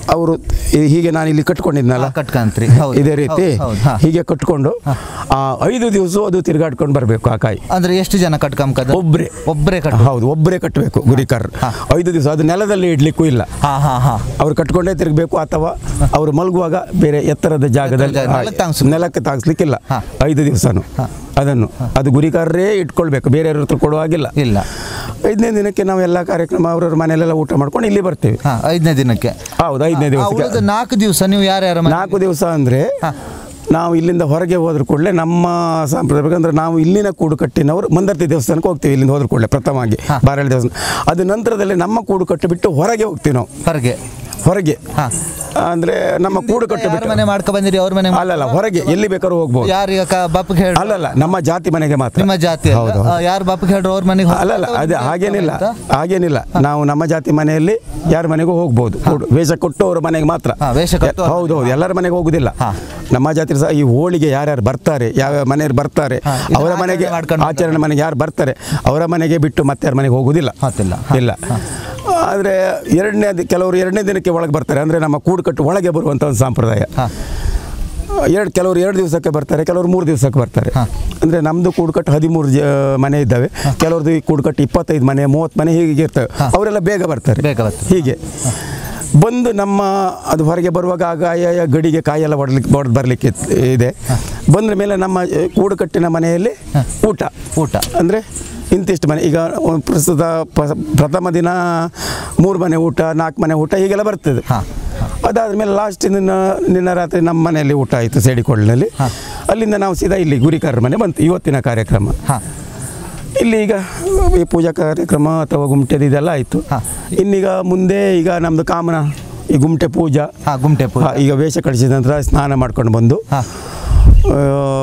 ಅವರು ಹೀಗೆ ನಾನು ಇಲ್ಲಿ ಕಟ್ಕೊಂಡಿದ್ನಲ್ಲ ಹಾ, ಕಟ್ಕಂತ್ರಿ. ಹೌದು. ಇದೇ ರೀತಿ ಹೌದು, ಹೌದು, ಹಾ. ಹೀಗೆ ಕಟ್ಕೊಂಡು ಆ ಐದು ದಿವಸ ಅದು ತಿರ್ಗಾಡ್ಕೊಂಡು ಬರಬೇಕು ಆ ಕಾಯಿ ಅಂದ್ರೆ ಎಷ್ಟು ಜನ ಕಟ್ಕೊಂಬಕದ ಒಬ್ರೆ ಒಬ್ಬರೇ ಕಟ್ ಹೌದು ಒಬ್ಬರೇ ಕಟ್ಟಬೇಕು ಗುರಿಕಾರ್ ಐದು ದಿವಸ ಅದು ನೆಲದಲ್ಲಿ ಇಡ್ಲಿಕ್ಕೂ ಇಲ್ಲ ಹಾ ಹಾ ಹಾ ಅವ್ರು ಕಟ್ಕೊಂಡೇ ತಿರುಗಬೇಕು ಅಥವಾ ಅವರು ಮಲಗುವಾಗ ಬೇರೆ ಎತ್ತರದ ಜಾಗದಲ್ಲಿ ಜಾಗ- ನೆಲಕ್ಕೆ ತಾಗ್ಸ್ಬೇಕು. ನೆಲಕ್ಕೆ ತಾಗಿಸ್ಲಿಕ್ಕಿಲ್ಲ ಹಾ. ಐದು ದಿವಸನು ಅದನ್ನು ಅದು ಗುರಿಕಾರರೇ ಇಟ್ಕೊಳ್ಬೇಕು ಬೇರೆಯವ್ರ ಹತ್ರ ಕೊಡುವಾಗಿಲ್ಲ ಇಲ್ಲ ಐದನೇ ದಿನಕ್ಕೆ ನಾವು ಎಲ್ಲ ಕಾರ್ಯಕ್ರಮ ಅವ್ರವ್ರ ಮನೆಯಲ್ಲೆಲ್ಲ ಊಟ ಮಾಡ್ಕೊಂಡು ಇಲ್ಲಿ ಬರ್ತೇವೆ ಹಾ ಐದನೇ ದಿನಕ್ಕೆ ಹೌದು ಐದನೇ ಆ ದಿವಸಕ್ಕೆ ಉಳಿದ ನಾಲ್ಕು ದಿವಸ ನೀವು ಯಾರ್ಯಾರ ಮನೆ- ನಾಲ್ಕು ದಿವಸ ಅಂದರೆ ನಾವು ಇಲ್ಲಿಂದ ಹೊರಗೆ ಹೋದ್ರ ಕೂಡಲೇ ನಮ್ಮ ಸಂಪ್ರದಾಯ ಬೇಕಂದ್ರೆ ನಾವು ಇಲ್ಲಿನ ಕೂಡು ಕಟ್ಟಿನವರು ಮಂದರ್ತಿ ದೇವಸ್ಥಾನಕ್ಕೆ ಹೋಗ್ತೀವಿ ಇಲ್ಲಿಂದ ಹೋದ್ರ ಕೂಡಲೇ ಪ್ರಥಮವಾಗಿ ಬಾರಳ್ಳಿ ದೇವಸ್ಥಾನ ಅದು ನಂತರದಲ್ಲಿ ನಮ್ಮ ಕೂಡು ಕಟ್ಟು ಬಿಟ್ಟು ಹೊರಗೆ ಹೋಗ್ತೀವಿ ನಾವು ಹೊರಗೆ ಹೊರಗೆ ಹಾ. ಅಂದ್ರೆ ನಮ್ಮ ಕೂಡು ಕಟ್ಟು ಯಾರ ಬಿಟ್ಟು ಮನೆ ಮಾಡ್ಕೊ ಬಂದಿರಿ ಅವ್ರ ಮನೆ ಅಲ್ಲಲ್ಲ ಹೊರಗೆ ಎಲ್ಲಿ ಬೇಕಾದ್ರೂ ಹೋಗ್ಬೋದು ಯಾರೀಗ ಬಾಪಗೆ ಹೇಳಿ ಅಲ್ಲಲ್ಲ ನಮ್ಮ ಜಾತಿ ಮನೆಗೆ ಮಾತ್ರ ನಿಮ್ಮ ಜಾತಿ ಹೌದು ಹೌದು. ಯಾರು ಬಾಪಗೆ ಹೇಳ್ರು ಅವ್ರ ಮನೆಗೆ ಹೋಗ್ತಾರೆ ಅಲ್ಲಲ್ಲ ಅಥವಾ ಅದು ನಿಮ್ಗೆ ಹಾಗೇನಿಲ್ಲ ಅಂತ? ಹಾಗೇನಿಲ್ಲ ನಾವು ನಮ್ಮ ಜಾತಿ ಮನೆಯಲ್ಲಿ ಯಾರ ಮನೆಗೂ ಹೋಗ್ಬೋದು ಕೂಡು ವೇಷ ಕೊಟ್ಟು ಅವ್ರ ಮನೆಗೆ ಮಾತ್ರ ಹಾ, ವೇಷ ಕೊಟ್ಟು ಅವ್ರ ಹೌದು ಹೌದು ಎಲ್ಲರ ಮನೆಗೆ ಹೋಗುದಿಲ್ಲ ಹಾ. ನಮ್ಮ ಜಾತಿ ಸಹ ಈ ಹೋಳಿಗೆ ಯಾರ್ಯಾರು ಬರ್ತಾರೆ ಯಾವ ಮನೆಯವ್ರು ಬರ್ತಾರೆ ಹಾ, ಇದನ್ನ ಅವರ ಆಚರಣೆ ಮನೆಗೆ ಮಾಡ್ಕೊಂಡು ಆಚರಣೆ ಮನೆಗೆ ಯಾರು ಬರ್ತಾರೆ ಅವರ ಮನೆಗೆ ಬಿಟ್ಟು ಮತ್ತೆ ಯಾರ ಮನೆಗೆ ಹೋಗುದಿಲ್ಲ ಗೊತ್ತಿಲ್ಲ. ಹಾ. ಇಲ್ಲ ಆದರೆ ಎರಡನೇ ದಿ- ಕೆಲವರು ಎರಡನೇ ದಿನಕ್ಕೆ ಒಳಗೆ ಬರ್ತಾರೆ ಅಂದರೆ ನಮ್ಮ ಕೂಡು ಕಟ್ಟು ಒಳಗೆ ಬರುವಂಥ ಒಂದು ಸಂಪ್ರದಾಯ ಹಾ. ಎರಡು ಕೆಲವರು ಎರಡು ದಿವಸಕ್ಕೆ ಬರ್ತಾರೆ ಕೆಲವರು ಮೂರು ದಿವಸಕ್ಕೆ ಬರ್ತಾರೆ ಹಾ. ಅಂದರೆ ನಮ್ಮದು ಕೂಡುಕಟ್ಟು ಹದಿಮೂರು ಜ ಮನೆ ಇದ್ದಾವೆ ಕೆಲವ್ರದ್ದು ಈ ಕೂಡುಕಟ್ಟು ಇಪ್ಪತ್ತೈದು ಮನೆ ಮೂವತ್ತು ಮನೆ ಹೀಗೆ ಇರ್ತವೆ ಹಾ. ಅವರೆಲ್ಲ ಬೇಗ ಬರ್ತಾರೆ ಬೇಗ ಬರ್ತಾರೆ. ಹೀಗೆ ಬಂದು ನಮ್ಮ ಅದು ಹೊರಗೆ ಬರುವಾಗ ಆಗ ಆಯಾಯ ಗಡಿಗೆ ಕಾಯೆಲ್ಲ ಹೊಡ್ಲಿಕ್ಕೆ ಹೊಡೆದು ಬರಲಿಕ್ಕೆ ಇದೆ ಬಂದ ಮೇಲೆ ನಮ್ಮ ಆ, ಕೂಡುಕಟ್ಟಿನ ಮನೆಯಲ್ಲಿ ಊಟ ಊಟ. ಅಂದರೆ ಇಂತಿಷ್ಟು ಮನೆ ಈಗ ಒಂದು ಪ್ರಸ್ತುತ ಪ- ಪ್ರಥಮ ದಿನ ಮೂರು ಮನೆ ಊಟ ನಾಲ್ಕು ಮನೆ ಊಟ ಹೀಗೆಲ್ಲ ಬರ್ತದೆ ಹಾ. ಅದಾದಮೇಲೆ ಲಾಸ್ಟ್ ನಿನ್ನ ನಿನ್ನ ರಾತ್ರಿ ನಮ್ಮ ಮನೆಯಲ್ಲಿ ಊಟ ಆಯಿತು ಸೇಡಿಕೊಳ್ಳಲ್ಲಿ ಅಲ್ಲಿಂದ ನಾವು ಸೀದಾ ಇಲ್ಲಿ ಗುರಿಕಾರರ ಮನೆ ಬಂತು ಇವತ್ತಿನ ಕಾರ್ಯಕ್ರಮ ಹಾ ಇಲ್ಲಿ ಈಗ ಈ ಪೂಜಾ ಕಾರ್ಯಕ್ರಮ ಅಥವಾ ಗುಮ್ಟೆದು ಇದೆಲ್ಲ ಆಯಿತು ಹಾ. ಇನ್ನೀಗ ಮುಂದೆ ಈಗ ನಮ್ಮದು ಕಾಮನ ಈ ಗುಮ್ಟೆ ಪೂಜಾ ಹಾ ಗುಮ್ಟೆ ಪೂಜೆ ಹಾ, ಈಗ ವೇಷ ಕಳಿಸಿದ ನಂತರ ಸ್ನಾನ ಮಾಡ್ಕೊಂಡು ಬಂದು ಹಾ ಆ,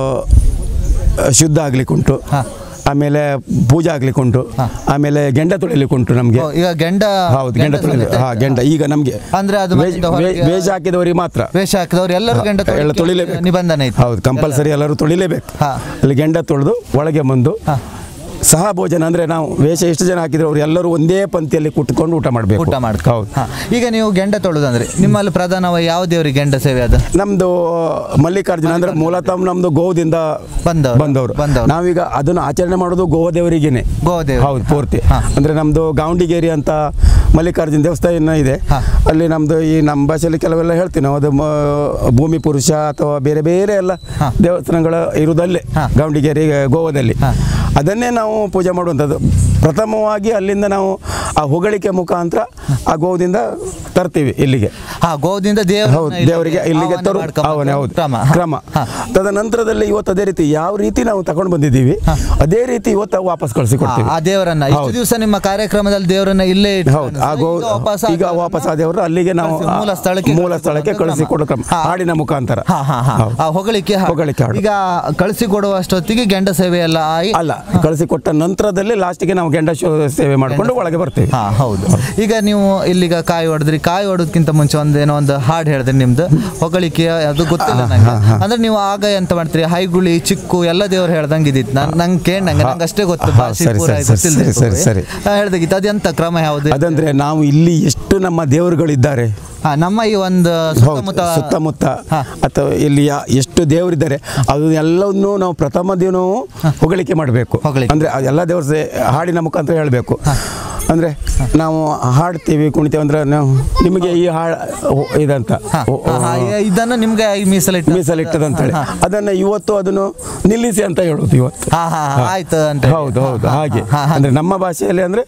ಶುದ್ಧ ಆಗ್ಲಿಕ್ಕುಂಟು ಹಾ. ಆಮೇಲೆ ಪೂಜೆ ಆಗ್ಲಿಕ್ಕುಂಟು ಹಾ. ಆಮೇಲೆ ಗೆಂಡ ತೊಳಿಲಿಕ್ಕುಂಟು ನಮಗೆ ಓ, ಈಗ ಗೆಂಡ ಹೌದು ಗೆಂಡ ತೊಳಿಲಿ ಹಾ ಗೆಂಡ ಈಗ ನಮಗೆ ಅಂದ್ರೆ ಅದು ಮನೆಯಿಂದ ಹೊರಗೆ- ವೇಷ ಹಾಕಿದವರಿಗೆ ಮಾತ್ರ ವೇಷ ಹಾಕಿದವ್ರು ಎಲ್ಲರೂ ಗೆಂಡ ಎಲ್ಲ ತೊಳಿಲಿಕ್ಕೆ ತೊಳಿಲೇಬೇಕು ನಿಬಂಧನೆ ಐತೆ ಹೌದು ಕಂಪಲ್ಸರಿ ಎಲ್ಲರೂ ತೊಳಿಲೇಬೇಕು ಹಾ. ಅಲ್ಲಿ ಗೆಂಡ ತೊಳೆದು ಒಳಗೆ ಬಂದು ಹಾ. ಸಹ ಭೋಜನ ಅಂದ್ರೆ ನಾವು ವೇಷ ಎಷ್ಟು ಜನ ಹಾಕಿದ್ರೆ ಅವ್ರು ಎಲ್ಲರೂ ಒಂದೇ ಪಂಕ್ತಿಯಲ್ಲಿ ಕುತ್ಕೊಂಡು ಊಟ ಮಾಡಬೇಕು ಊಟ ಮಾಡ್ಕೊ ಹೌದು ಹಾ. ಈಗ ನೀವು ಗೆಂಡ ತೊಳೆದಂದ್ರೆ ನಿಮ್ಮಲ್ಲಿ ಪ್ರಧಾನವಾಗಿ ಯಾವ ದೇವರಿಗೆ ಗೆಂಡ ಸೇವೆ ಅದ ನಮ್ದು ಮಲ್ಲಿಕಾರ್ಜುನ ಅಂದ್ರೆ ಮೂಲತಃ ನಮ್ದು ಗೋದಿಂದ ಬಂದವರು. ಬಂದವರು ಬಂದವರು. ನಾವೀಗ ಅದನ್ನು ಆಚರಣೆ ಮಾಡೋದು ಗೋದೇವರಿಗೇನೆ ಗೋದೇವ್ರಿಗೆ. ಹೌದು ಪೂರ್ತಿ ಹಾ. ಅಂದ್ರೆ ನಮ್ದು ಗಾವಂಡಿಗೇರಿ ಅಂತ ಮಲ್ಲಿಕಾರ್ಜುನ ದೇವಸ್ಥಾನ ಇದೆ ಹಾ. ಅಲ್ಲಿ ನಮ್ದು ಈ ನಮ್ಮ ಭಾಷೆಯಲ್ಲಿ ಕೆಲವೆಲ್ಲ ಹೇಳ್ತೀವಿ ನಾವು ಅದು ಮ- ಭೂಮಿ ಪುರುಷ ಅಥವಾ ಬೇರೆ ಬೇರೆ ಎಲ್ಲ ಹಾ. ದೇವಸ್ಥಾನಗಳ ಇರುವುದಲ್ಲೇ ಹಾ. ಗಾವಂಡಿಗೇರಿ ಗೋವದಲ್ಲಿ ಹಾ. ಅದನ್ನೇ ನಾವು ಪೂಜೆ ಮಾಡುವಂಥದ್ದು ಪ್ರಥಮವಾಗಿ ಅಲ್ಲಿಂದ ನಾವು ಆ ಹೊಗಳಿಕೆ ಮುಖಾಂತರ ಆ ಗೋದಿಂದ ತರ್ತೀವಿ ಇಲ್ಲಿಗೆ ಹಾ ಗೋದಿಂದ ದೇವರ ಹೌದು ದೇವರಿಗೆ ಇಲ್ಲಿಗೆ ತರು ಅವನೇ ಹೌದು ಕ್ರಮ ಕ್ರಮ ಹಾ. ತದನಂತರದಲ್ಲಿ ಇವತ್ತು ಅದೇ ರೀತಿ ಯಾವ ರೀತಿ ನಾವು ತಗೊಂಡು ಬಂದಿದ್ದೀವಿ ಅದೇ ರೀತಿ ಇವತ್ತು ವಾಪಸ್ ಕಳಿಸಿ ಕೊಡ್ತೀವಿ ಆ ದೇವರನ್ನ ಇಷ್ಟು ಹೌದು. ದಿವಸ ನಿಮ್ಮ ಕಾರ್ಯಕ್ರಮದಲ್ಲಿ ದೇವರನ್ನ ಇಲ್ಲೇ ಇಟ್ಟು ಹೌದು ಆ ಗೋ ಈಗ ವಾಪಸ್ ಈಗ ಆ ವಾಪಸ್ ಆದವರು ಅಲ್ಲಿಗೆ ನಾವು ಕಳಿಸಿ, ಮೂಲ ಸ್ಥಳಕ್ಕೆ ಮೂಲ ಸ್ಥಳಕ್ಕೆ ಕಳಿಸಿ ಕೊಡೋ ಕ್ರಮ ಹಾ. ಹಾಡಿನ ಮುಖಾಂತರ ಹಾ ಹಾ ಹಾ ಹೌದು. ಆ ಹೊಗಳಿಕೆ ಹಾಡು. ಹೊಗಳಿಕೆ ಹಾಡು. ಈಗ ಕಳಿಸಿ ಕೊಡುವ ಅಷ್ಟೊತ್ತಿಗೆ ಗೆಂಡ ಸೇವೆ ಎಲ್ಲ ಆಗಿ ಅಲ್ಲ ಕಳಿಸಿ ಕೊಟ್ಟ ನಂತರದಲ್ಲಿ ಲಾಸ್ಟಿಗೆ ನಾವು ಗೆಂಡ ಶೋ ಸೇವೆ ಮಾಡಿಕೊಂಡು ಒಳಗೆ ಬರ್ತೇವೆ ಹಾ ಹೌದು ಈಗ ನೀವು ಇಲ್ಲಿಗ ಕಾಯಿ ಹೊಡೆದ್ರಿ ಕಾಯಿ ಹೊಡೋದಕ್ಕಿಂತ ಮುಂಚೆ ಒಂದು ಏನೋ ಒಂದು ಹಾಡು ಹೇಳಿದ್ರಿ ನಿಮ್ದು ಹೊಗಳಿಕೆ ಅದು ಗೊತ್ತಿಲ್ಲ ನಂಗೆ ಅಂದ್ರೆ ನೀವು ಆಗ ಎಂತ ಮಾಡ್ತೀರಿ ಹೈಗುಳಿ ಚಿಕ್ಕು ಎಲ್ಲ ದೇವ್ರು ಹೇಳ್ದಂಗೆ ಇದ್ದಿತ್ತು ನನ್ ನಂಗೆ ಕೇಳ್ದಂಗೆ ನಂಗೆ ಅಷ್ಟೇ ಗೊತ್ತು ಹಾ, ಭಾಷೆ ಸರಿ, ಪೂರ ಸರಿ, ಗೊತ್ತಿಲ್ದೆ ಸರಿ, ಸರಿ, ಇರ್ತದೆ. ಹೇಳ್ದಾಗಿತ್ತು ಅದೆಂತ ಕ್ರಮ ಯಾವುದು ಅದಂದ್ರೆ ನಾವು ಇಲ್ಲಿ ಎಷ್ಟು ನಮ್ಮ ದೇವರುಗಳಿದ್ದಾರೆ ಹಾ ನಮ್ಮ ಈ ಒಂದು ಹೌದು ಸುತ್ತಮುತ್ತ ಸುತ್ತಮುತ್ತ ಹಾ. ಅಥವಾ ಇಲ್ಲಿ ಯಾ- ಎಷ್ಟು ದೇವರಿದ್ದಾರೆ ಅದು ಎಲ್ಲವನ್ನೂ ನಾವು ಪ್ರಥಮ ದಿನ ಹೊಗಳಿಕೆ ಮಾಡಬೇಕು ಹೊಗಳಿಕೆ. ಅಂದ್ರೆ ಆ ಎಲ್ಲ ದೇವ್ರ ಸೇ- ಹಾಡಿನ ಮುಖಾಂತರ ಹೇಳಬೇಕು ಅಂದ್ರೆ ನಾವು ಹಾಡ್ತೀವಿ ಕುಣಿತೇವೆ ಅಂದ್ರೆ ನಾವು ನಿಮಗೆ ಈ ಹಾಡು ಇದಂತ ಹಾ, ಓ- ಓ- ಹಾ, ಹಾ, ಇದನ್ನು ನಿಮ್ಗೆ ಈ ಮೀಸಲಿಟ್ಟು ಮೀಸಲಿಟ್ಟದಂತ ಹೇಳಿ ಅದನ್ನ ಇವತ್ತು ಅದನ್ನು ನಿಲ್ಲಿಸಿ ಅಂತ ಹೇಳೋದು ಇವತ್ತು ಹಾ ಹಾ ಹಾ, ಆಯ್ತು ಅಂತ ಹೇಳಿ. ಹೌದು ಹೌದು ಹಾ, ಹಾಗೆ ಹಾ, ಹಾ, ಅಂದ್ರೆ ನಮ್ಮ ಭಾಷೆಯಲ್ಲಿ ಅಂದ್ರೆ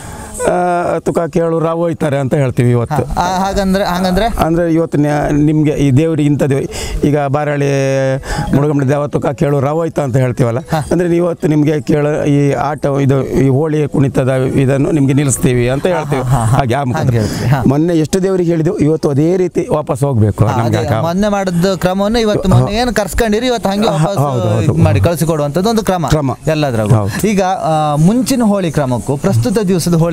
ಆ, ತುಕ ಕೇಳು ರಾವ್ ಹೋಯ್ತಾರೆ ಅಂತ ಹೇಳ್ತೀವಿ ಇವತ್ತು ಹಾ, ಹಾಗಂದ್ರೆ ಹಂಗಂದ್ರೆ ಅಂದರೆ ಇವತ್ತು ನಿಮಗೆ ಈ ದೇವರಿಗೆ ಇಂಥ ದೇವ್ ಈಗ ಬಾರಾಳಿ ಮುಳುಗಮ್ಮಡಿ ದೇವ ತುಕ ಕೇಳು ರವೋಯ್ತ ಅಂತ ಹೇಳ್ತೀವಲ್ಲ ಅಂದರೆ ಇವತ್ತು ನಿಮಗೆ ಕೇಳ ಈ ಆಟ ಇದು ಈ ಹೋಳಿ ಕುಣಿತದ ಇದನ್ನು ನಿಮಗೆ ನಿಲ್ಲಿಸ್ತೀವಿ ಅಂತ ಹೇಳ್ತೀವಿ ಹಾ, ಹಾ, ಹಾಗೆ ಆ ಮುಖಾಂತರ. ಹಾಗೆ ಹೇಳ್ತೀವಿ, ಹಾ. ಮೊನ್ನೆ ಎಷ್ಟು ದೇವರಿಗೆ ಹೇಳಿದೆವು ಇವತ್ತು ಅದೇ ರೀತಿ ವಾಪಸ್ ಹೋಗಬೇಕು ಹಾ, ನಮಗೆ ಅದೇ, ಮೊನ್ನೆ ಮಾಡಿದ ಕ್ರಮವನ್ನು ಇವತ್ತು ಮೊನ್ನೆ ಏನು ಕರ್ಸ್ಕೊಂಡಿರಿ ಇವತ್ತು ಹಂಗೆ ವಾಪಸ್ ಹೌದು, ಹೌದು. ಇದ್ ಮಾಡಿ ಕಳಿಸಿಕೊಡುವಂಥದ್ದು ಒಂದು ಕ್ರಮ ಕ್ರಮ. ಎಲ್ಲದ್ರಾಗೂ ಹೌದು. ಈಗ ಆ, ಮುಂಚಿನ ಹೋಳಿ ಕ್ರಮಕ್ಕೂ ಪ್ರಸ್ತುತ ದಿವಸದ ಹೋಳಿ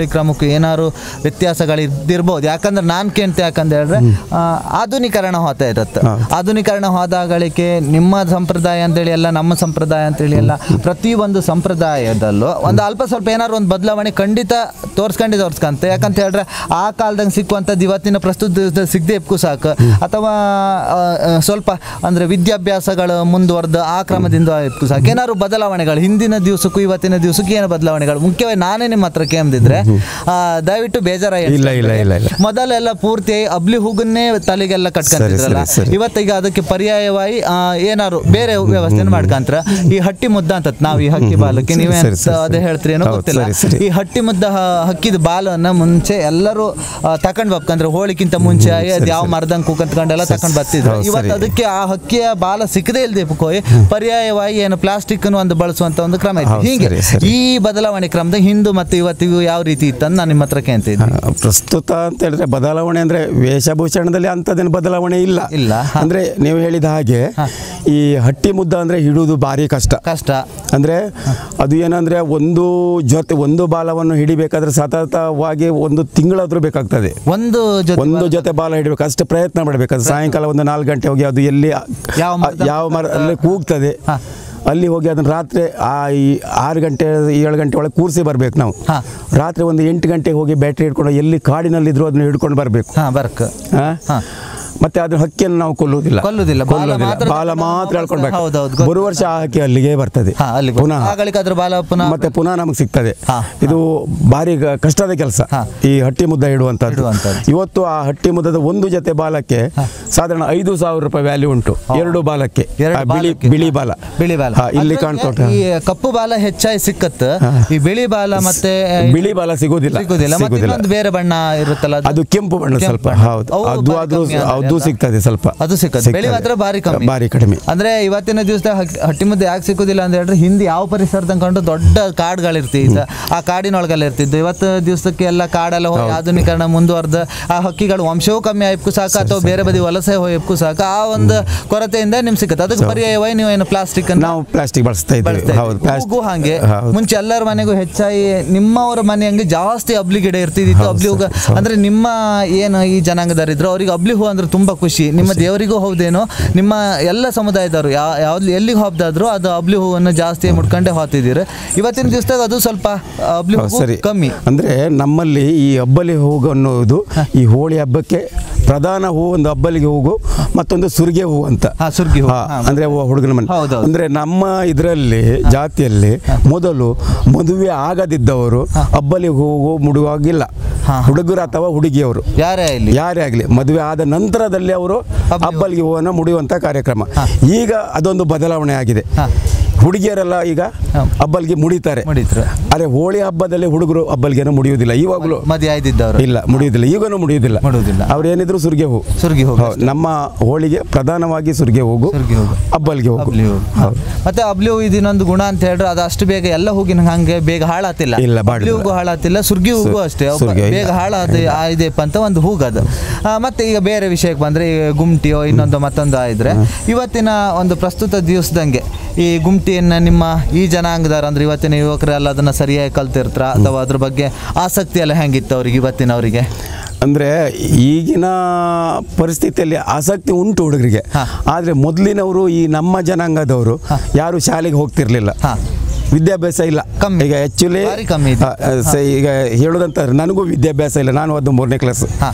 ಕ್ರಮಕ್ಕೂ ಏನಾದ್ರು ವ್ಯತ್ಯಾಸಗಳು ಇದ್ದಿರ್ಬೋದು ಯಾಕಂದ್ರೆ ನಾನು ಕೇಳ್ತೆ ಯಾಕಂತ ಹೇಳಿದ್ರೆ ಆ, ಆಧುನೀಕರಣ ಹೋಗ್ತಾ ಇರುತ್ತೆ ಆಧುನೀಕರಣ ಹೋದಾಗಳಿಗೆ ನಿಮ್ಮ ಸಂಪ್ರದಾಯ ಅಂತೇಳಿ ಎಲ್ಲ ನಮ್ಮ ಸಂಪ್ರದಾಯ ಅಂತೇಳಿ ಎಲ್ಲ ಪ್ರತಿಯೊಂದು ಸಂಪ್ರದಾಯದಲ್ಲೂ ಒಂದು ಅಲ್ಪ ಸ್ವಲ್ಪ ಏನಾದ್ರು ಒಂದು ಬದಲಾವಣೆ ಖಂಡಿತ ತೋರ್ಸ್ಕೊಂಡೆ ತೋರ್ಸ್ಕಂತೆ ಯಾಕಂತ ಹೇಳಿದ್ರೆ ಆ ಕಾಲದಂಗೆ ಸಿಕ್ಕುವಂಥದ್ದು ಇವತ್ತಿನ ಪ್ರಸ್ತುತ ದಿವಸದಲ್ಲಿ ಸಿಗದೆ ಇಪ್ಪು ಸಾಕು ಅಥವಾ ಆ, ಆ, ಸ್ವಲ್ಪ ಅಂದರೆ ವಿದ್ಯಾಭ್ಯಾಸಗಳು ಮುಂದುವರೆದ ಆ ಕ್ರಮದಿಂದ ಇಪ್ಪು ಸಾಕು ಏನಾದ್ರು ಬದಲಾವಣೆಗಳು ಹಿಂದಿನ ದಿವಸಕ್ಕೂ ಇವತ್ತಿನ ದಿವಸಕ್ಕೂ ಏನು ಬದಲಾವಣೆಗಳು ಮುಖ್ಯವಾಗಿ ನಾನೇ ನಿಮ್ಮ ಹತ್ರ ಕೇಂದಿದ್ರೆ ದಯವಿಟ್ಟು ಬೇಜಾರಾಗಿ ಇಲ್ಲ, ಇಲ್ಲ, ಇಲ್ಲ, ಇಲ್ಲ. ಮೊದಲೆಲ್ಲ ಪೂರ್ತಿ ಅಬ್ಲಿ ಹೂಗನ್ನೇ ತಲೆಗೆಲ್ಲ ಕಟ್ಕೊಂತಿದ್ರಲ್ಲ ಸರಿ, ಸರಿ. ಇವತ್ತೀಗ ಅದಕ್ಕೆ ಪರ್ಯಾಯವಾಗಿ ಆ, ಏನಾದ್ರು ಬೇರೆ ವ್ಯವಸ್ಥೆನ ಮಾಡ್ಕಂತ್ರ ಈ ಹಟ್ಟಿ ಮುದ್ದ ಅಂತ ನಾವು ಈ ಹಕ್ಕಿ ಬಾಲಕ್ಕೆ ಸರಿ, ನೀವೇ ಸರಿ, ಸರಿ, ಅದೇ ಸರಿ. ಹೇಳ್ತೀರಿ ಏನೋ ಹೌದು, ಗೊತ್ತಿಲ್ಲ ಸರಿ, ಸರಿ. ಈ ಹಟ್ಟಿ ಮುದ್ದ ಹ- ಹಕ್ಕಿದ ಬಾಲನ್ನ ಮುಂಚೆ ಎಲ್ಲರೂ ಆ, ತಕೊಂಡ್ ಬರ್ಕಂದ್ರೆ ಹೋಳಿಕ್ಕಿಂತ ಮುಂಚೆ ಅದ್ ಯಾವ ಮರದಂಗ್ ಕೂಕಂತ್ಕೊಂಡೆಲ್ಲ ತಕೊಂಡ್ ಬರ್ತಿದ್ರು ಹೌದು, ಇವತ್ತು ಸರಿ. ಅದಕ್ಕೆ ಆ ಹಕ್ಕಿಯ ಬಾಲ ಸಿಕ್ಕದೇ ಇಲ್ದೆ ಹೋಗಿ ಪರ್ಯಾಯವಾಗಿ ಏನು ಪ್ಲಾಸ್ಟಿಕ್ ಒಂದು ಬಳಸುವಂತ ಒಂದು ಕ್ರಮ ಇದೆ ಹೌದು, ಹೀಗೆ ಸರಿ, ಸರಿ. ಈ ಬದಲಾವಣೆ ಕ್ರಮದ ಹಿಂದೂ ಮತ್ತು ಇವತ್ತಿಗೂ ಯಾವ ರೀತಿ ಇತ್ತಂತ ನಾನು ನಿಮ್ಮ ಹತ್ರ ಕೇಳ್ತಿದ್ದೀನಿ ಆ, ಪ್ರಸ್ತುತ ಅಂತ ಹೇಳಿದ್ರೆ ಬದಲಾವಣೆ ಅಂದ್ರೆ ವೇಷಭೂಷಣದಲ್ಲಿ ಅಂಥದ್ದೇನು ಬದಲಾವಣೆ ಇಲ್ಲ ಇಲ್ಲ, ಹಾ. ಅಂದ್ರೆ ನೀವು ಹೇಳಿದ ಹಾಗೆ ಈ ಹಟ್ಟಿ ಮುದ್ದ ಅಂದ್ರೆ ಹಿಡುವುದು ಭಾರಿ ಕಷ್ಟ ಕಷ್ಟ ಅಂದ್ರೆ ಅದು ಏನಂದ್ರೆ ಒಂದು ಜೊತೆ ಒಂದು ಬಾಲವನ್ನು ಹಿಡಿಬೇಕಾದ್ರೆ ಸತತವಾಗಿ ಒಂದು ತಿಂಗಳಾದ್ರೂ ಬೇಕಾಗ್ತದೆ ಒಂದು ಜೊತೆ ಒಂದು ಜೊತೆ ಬಾಲ ಹಿಡಿಬೇಕು ಅಷ್ಟು ಪ್ರಯತ್ನ ಮಾಡಬೇಕು ಅದು ಸಾಯಂಕಾಲ ಒಂದು ನಾಲ್ಕು ಗಂಟೆ ಹೋಗಿ ಅದು ಎಲ್ಲಿ ಯಾವ ಮರದ- ಯಾವ ಮರ ಅಲ್ಲಿ ಕೂಗ್ತದೆ ಹಾ. ಅಲ್ಲಿ ಹೋಗಿ ಅದನ್ನ ರಾತ್ರಿ ಆ ಈ ಆರು ಗಂಟೆ ಏಳು ಗಂಟೆ ಒಳಗೆ ಕೂರಿಸಿ ಬರ್ಬೇಕು ನಾವು ಹಾ. ರಾತ್ರಿ ಒಂದು ಎಂಟು ಗಂಟೆಗೆ ಹೋಗಿ ಬ್ಯಾಟ್ರಿ ಹಿಡ್ಕೊಂಡು ಎಲ್ಲಿ ಕಾಡಿನಲ್ಲಿದ್ರು ಅದನ್ನ ಹಿಡ್ಕೊಂಡು ಬರಬೇಕು ಹಾ ಬರ್ಕ್ ಹಾ. ಮತ್ತೆ ಅದು ಹಕ್ಕಿಯನ್ನು ನಾವು ಕೊಲ್ಲುವುದಿಲ್ಲ ಕೊಲ್ಲುವುದಿಲ್ಲ. ಬಾಲ ಕೊಲ್ಲುವುದಿಲ್ಲ. ಮಾತ್ರ ಬಾಲ ತಗೊಂಡು ಮಾತ್ರ ನಾವು ಹೇಳ್ಕೊಳ್ಬೇಕು ಹೌದೌದು, ಗೊತ್ತು. ಬರುವ ವರ್ಷ ಆ ಹಕ್ಕಿ ಅಲ್ಲಿಗೆ ಬರ್ತದೆ ಹಾ ಅಲ್ಲಿ ಪುನಃ ಆಗಳಿಕೆ ಅದ್ರ ಬಾಲ ಪುನಃ ಮತ್ತೆ ಪುನಃ ನಮಗೆ ಸಿಗ್ತದೆ ಹಾ, ಇದು ಭಾರಿ ಗ- ಕಷ್ಟದ ಕೆಲಸ ಹಾ. ಈ ಹಟ್ಟಿ ಮುದ್ದ ಇಡುವಂತದ್ದು ಇಡುವಂಥದ್ದು. ಇವತ್ತು ಆ ಹಟ್ಟಿ ಮುದ್ದದ ಒಂದು ಜೊತೆ ಬಾಲಕ್ಕೆ ಸಾಧಾರಣ ಐದು ಸಾವಿರ ರೂಪಾಯಿ ವ್ಯಾಲ್ಯೂ ಉಂಟು ಎರಡು ಬಾಲಕ್ಕೆ ಎರಡು ಆ ಬಿಳಿ ಬಾಲಕ್ಕೆ. ಬಿಳಿ ಬಾಲ ಬಿಳಿ ಬಾಲ ಹಾ, ಇಲ್ಲಿ ಅದ್ರಲ್ಲಿ ಕಾಣ್ತಾ ಉಂಟು ಈ ಕಪ್ಪು ಬಾಲ ಹೆಚ್ಚಾಗಿ ಸಿಕ್ಕತ್ತ ಈ ಬಿಳಿ ಬಾಲ ಮತ್ತೆ ಬಿಳಿ ಬಾಲ ಸಿಗುವುದಿಲ್ಲ ಸಿಗುದಿಲ್ಲ ಮತ್ತೆ ಸಿಗುದಿಲ್ಲ ಇನ್ನೊಂದು ಬೇರೆ ಬಣ್ಣ ಇರುತ್ತಲ್ಲ ಅದು ಕೆಂಪು ಬಣ್ಣ ಕೆಂಪು ಸ್ವಲ್ಪ ಬಣ್ಣ. ಹೌದು ಅವು ಅದು ಬಾರಿ ಆದ್ರೂ ಕಮ್ಮಿ ಆದ್ರೆ ಅದು ಅಲ್ಲ? ಸಿಗ್ತದೆ ಸ್ವಲ್ಪ ಅದು ಸಿಕ್ಕತ್ತೆ ಬಿಳಿ ಮಾತ್ರ ಭಾರಿ ಕಮ್ಮಿ ಭಾರಿ ಕಡಿಮೆ ಅಂದ್ರೆ ಇವತ್ತಿನ ದಿವಸದಾಗ ಹಕ್- ಹಟ್ಟಿ ಮುದ್ದೆ ಯಾಕೆ ಸಿಕ್ಕುದಿಲ್ಲ ಅಂತ ಹೇಳಿದ್ರೆ ಹಿಂದೆ ಯಾವ ಪರಿಸರದ ಕಂಡು ದೊಡ್ಡ ಕಾಡುಗಳಿರ್ತಿದ್ದ ಆ ಕಾಡಿನೊಳಗೆಲ್ಲ ಇರ್ತಿದ್ದು ಇವತ್ತು ದಿವಸಕ್ಕೆ ಎಲ್ಲ ಕಾಡೆಲ್ಲ ಹೋಗಿ ಆಧುನೀಕರಣ ಮುಂದುವರೆದ ಆ ಹಕ್ಕಿಗಳು ವಂಶವೂ ಕಮ್ಮಿ ಆಯ್ಕು ಸಾಕು ಅಥವಾ ಬೇರೆ ಬದಿ ವಲಸೆ ಹೋಯ್ಕು ಸಾಕು ಆ ಒಂದು ಕೊರತೆಯಿಂದ ನಿಮ್ಗೆ ಸಿಕ್ಕತ್ತೆ ಅದಕ್ಕೆ ಪರ್ಯಾಯವಾಗಿ ನೀವು ಏನು ಪ್ಲಾಸ್ಟಿಕ್ ಅನ್ನ ನಾವು ಪ್ಲಾಸ್ಟಿಕ್ ಬಳಸ್ತಾ ಬಳಸ್ತಾ ಇದ್ದೀವಿ ಇದ್ವಿ. ಹೌದು ಪ್ಲಾಸ್ಟಿಕ್ ಹೂಗೂ ಹಾಗೆ ಹೌದು. ಮುಂಚೆ ಎಲ್ಲರ ಮನೆಗೂ ಹೆಚ್ಚಾಗಿ ನಿಮ್ಮವರ ಮನೆ ಹಂಗೆ ಜಾಸ್ತಿ ಅಬ್ಲಿ ಗಿಡ ಇರ್ತಿದ್ದಿತ್ತು ಹೌದು ಅಬ್ಲಿ ಹೂಗ ಸರ್, ಹೌದು. ಅಂದ್ರೆ ನಿಮ್ಮ ಏನು ಈ ಜನಾಂಗದವರಿದ್ರು ಅವ್ರಿಗೆ ಅಬ್ಲಿ ಹೂ ಅಂದ್ರೆ ತುಂಬಾ ಖುಷಿ ನಿಮ್ಮ ದೇವರಿಗೂ ಹೌದೇನೋ ನಿಮ್ಮ ಎಲ್ಲ ಸಮುದಾಯದವರು ಯಾವ ಯಾವ್ದು ಎಲ್ಲಿಗೆ ಹೋಗ್ದಾದ್ರು ಅದು ಅಬ್ಲಿ ಹೂವನ್ನು ಜಾಸ್ತಿ ಮುಟ್ಕೊಂಡೇ ಹೋಗ್ತಿದ್ದೀರಿ ಇವತ್ತಿನ ದಿವಸದಾಗ ಅದು ಸ್ವಲ್ಪ ಅಬ್ಲಿ ಹೌದು, ಹೂ ಸರಿ ಕಮ್ಮಿ ಅಂದ್ರೆ ನಮ್ಮಲ್ಲಿ ಈ ಹಬ್ಬಲಿ ಹೂವು ಅನ್ನೋದು ಈ ಹೋಳಿ ಹಬ್ಬಕ್ಕೆ ಪ್ರಧಾನ ಹೂ ಒಂದು ಹಬ್ಬಲಿಗೆ ಹೂಗು ಮತ್ತೊಂದು ಸುರ್ಗೆ ಹೂ ಅಂತ ಹಾ, ಸುರ್ಗಿ ಹೂ. ಹಾ, ಹಾ, ಅಂದ್ರೆ ಹೂ- ಹುಡುಗನ ಮನೆ ಹೌದೌದು. ಅಂದ್ರೆ ನಮ್ಮ ಇದರಲ್ಲಿ ಜಾತಿಯಲ್ಲಿ ಮೊದಲು ಮದುವೆ ಆಗದಿದ್ದವರು ಹಬ್ಬಲಿ ಹೂವು ಮುಡುವಾಗಿಲ್ಲ ಹಾ. ಹುಡುಗರು ಅಥವಾ ಹುಡುಗಿಯವರು ಯಾರೇ ಇಲ್ಲಿ ಯಾರೇ ಆಗಲಿ ಮದುವೆ ಆದ ನಂತರದಲ್ಲಿ ಅವರು ಹಬ್ಬಲಿ ಹಬ್ಬಲಿಗೆ ಹೂವನ್ನು ಮುಡಿಯುವಂಥ ಕಾರ್ಯಕ್ರಮ ಈಗ ಅದೊಂದು ಬದಲಾವಣೆ ಆಗಿದೆ ಹಾ. ಹುಡುಗಿಯರೆಲ್ಲ ಈಗ ಹಾ. ಹಬ್ಬಲಿಗೆ ಮುಡಿತಾರೆ ಮುಡಿದ್ರು ಅರೆ ಹೋಳಿ ಹಬ್ಬದಲ್ಲಿ ಹುಡುಗರು ಹಬ್ಬಲಿಗೆನೂ ಮುಡಿಯುವುದಿಲ್ಲ ಇವಾಗಲೂ ಮದುವೆ ಆಯ್ದಿದ್ದವರು ಇಲ್ಲ ಮುಡಿಯುವುದಿಲ್ಲ ಈಗನೂ ಮುಡಿಯುವುದಿಲ್ಲ ಮುಡಿಯುವುದಿಲ್ಲ. ಅವ್ರು ಏನಿದ್ರು ಸುರ್ಗೆ ಹೂ ಸುರ್ಗಿ ಹೂ ಹೌದು, ನಮ್ಮ ಹೋಳಿಗೆ ಪ್ರಧಾನವಾಗಿ ಸುರ್ಗೆ ಹೋಗು ಸುರ್ಗಿ ಹೂ. ಹಬ್ಬಲಿಗೆ ಹೋಗು ಅಬ್ಲಿ ಹೂ ಹೌದು ಮತ್ತೆ ಅಬ್ಲಿ ಹೂ ಇದನ್ನೊಂದು ಗುಣ ಅಂತ ಹೇಳಿದ್ರೆ ಅದು ಅಷ್ಟು ಬೇಗ ಎಲ್ಲ ಹೂಗಿನ ಹಂಗೆ ಬೇಗ ಹಾಳಾತಿಲ್ಲ ಇಲ್ಲ, ಬಾಡಿಲ್ಲ. ಅಬ್ಲಿ ಹೂಗೂ ಹಾಳಾತಿಲ್ಲ ಸುರ್ಗಿ ಹೂಗೂ ಸು- ಅಷ್ಟೇ ಅವು ಸುರ್ಗಿ, ಬೇಗ ಇಲ್ಲ. ಹಾಳಾದ ಆಯ್ದೆಪ್ಪ ಅಂತ ಒಂದು ಹೂಗದು ಆ, ಮತ್ತೆ ಈಗ ಬೇರೆ ವಿಷಯಕ್ಕೆ ಬಂದ್ರೆ ಈ ಗುಮ್ಟಿಯೋ ಇನ್ನೊಂದು ಮತ್ತೊಂದು ಆಯ್ದ್ರೆ ಇವತ್ತಿನ ಒಂದು ಪ್ರಸ್ತುತ ದಿವಸದಂಗೆ ಈ ಗುಮ್ಟಿಯನ್ನ ನಿಮ್ಮ ಈ ಜನಾಂಗದವ್ರು ಅಂದ್ರೆ ಇವತ್ತಿನ ಯುವಕರೆಲ್ಲ ಅದನ್ನ ಸರಿಯಾಗಿ ಕಲ್ತಿರ್ತಾರ ಅಥವಾ ಅದ್ರ ಬಗ್ಗೆ ಆಸಕ್ತಿ ಎಲ್ಲ ಹೆಂಗಿತ್ತು ಅವ್ರಿಗೆ ಇವತ್ತಿನವರಿಗೆ ಅಂದರೆ ಈಗಿನ ಪರಿಸ್ಥಿತಿಯಲ್ಲಿ ಆಸಕ್ತಿ ಉಂಟು ಹುಡುಗರಿಗೆ ಹಾ. ಆದರೆ ಮೊದಲಿನವರು ಈ ನಮ್ಮ ಜನಾಂಗದವರು ಯಾರು ಶಾಲೆಗೆ ಹೋಗ್ತಿರ್ಲಿಲ್ಲ ಹಾ. ವಿದ್ಯಾಭ್ಯಾಸ ಇಲ್ಲ ಕಮ್ಮಿ. ಈಗ ಆ್ಯಕ್ಚುಲಿ ಭಾರಿ ಕಮ್ಮಿ ಇದೆ. ಈಗ ಹೇಳೋದಂತ ನನಗೂ ವಿದ್ಯಾಭ್ಯಾಸ ಇಲ್ಲ ನಾನು ಅದು ಮೂರನೇ ಕ್ಲಾಸ್ ಹಾ.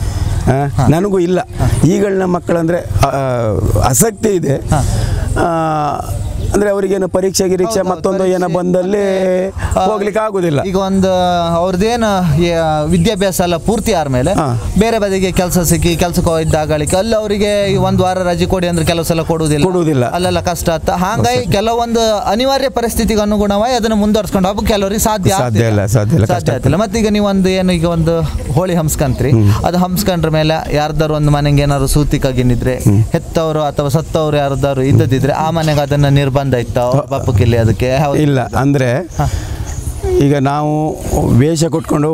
ನನಗೂ ಇಲ್ಲ ಈಗಳಿನ ಮಕ್ಕಳಂದ್ರೆ ಆ, ಆಸಕ್ತಿ ಇದೆ ಹಾ. ಆ, ಅಂದ್ರೆ ಅವರಿಗೇನು ಪರೀಕ್ಷೆ ಗಿರೀಕ್ಷೆ ಹೌದೌದು, ಮತ್ತೊಂದು ಏನೋ ಪರೀಕ್ಷೆ, ಬಂದಲ್ಲಿ ಆ, ಹೋಗ್ಲಿಕ್ಕೆ ಆಗುದಿಲ್ಲ ಈಗ ಒಂದು ಅವ್ರದ್ದೇನು ವಿದ್ಯಾಭ್ಯಾಸ ಎಲ್ಲ ಪೂರ್ತಿ ಆದ್ಮೇಲೆ ಹಾ. ಬೇರೆ ಬದಿಗೆ ಕೆಲಸ ಸಿಕ್ಕಿ ಕೆಲ್ಸಕ್ಕೆ ಹೋಗಿದ್ದಾಗಳಿಗೆ ಅಲ್ಲಿ ಅವರಿಗೆ ಒಂದು ವಾರ ರಜೆ ಕೊಡಿ ಅಂದ್ರೆ ಕೆಲವು ಸಲ ಕೊಡುವುದಿಲ್ಲ ಕೊಡುವುದಿಲ್ಲ. ಅಲ್ಲೆಲ್ಲ ಕಷ್ಟ ಆತ ಹಾಗಾಗಿ ಕೆಲವೊಂದು ಅನಿವಾರ್ಯ ಪರಿಸ್ಥಿತಿಗೆ ಅನುಗುಣವಾಗಿ ಅದನ್ನು ಮುಂದುವರ್ಸ್ಕೊಂಡು ಹೋಗಕ್ಕೆ ಕೆಲವರಿಗೆ ಸಾಧ್ಯ ಸಾಧ್ಯ ಆಗ್ತಿಲ್ಲ. ಇಲ್ಲ, ಸಾಧ್ಯ ಇಲ್ಲ, ಕಷ್ಟ ಸಾಧ್ಯ ಆಗ್ತಿಲ್ಲ ಮತ್ತೆ ಈಗ ನೀವು ಒಂದು ಏನು ಈಗ ಒಂದು ಹೋಳಿ ಹಂಸ್ಕಂತ್ರಿ ಅದು ಹಂಸ್ಕೊಂಡ್ರ ಮೇಲೆ ಯಾರ್ದಾರು ಒಂದು ಮನೆಗೆ ಏನಾದ್ರು ಸೂತಿಕಾಗಿನಿದ್ರೆ ಹೆತ್ತವರು ಅಥವಾ ಸತ್ತವರು ಯಾರ್ದಾರು ಇದ್ದದಿದ್ರೆ ಆ ಮನೆಗೆ ಅದನ್ನ ನಿರ್ಬಂಧ ಇತ್ತ ಬಪ್ಪಕ್ಕಿಲ್ಲಿ ಅದಕ್ಕೆ ಹೌದು ಇಲ್ಲ ಅಂದರೆ ಈಗ ನಾವು ವೇಷ ಕೊಟ್ಕೊಂಡು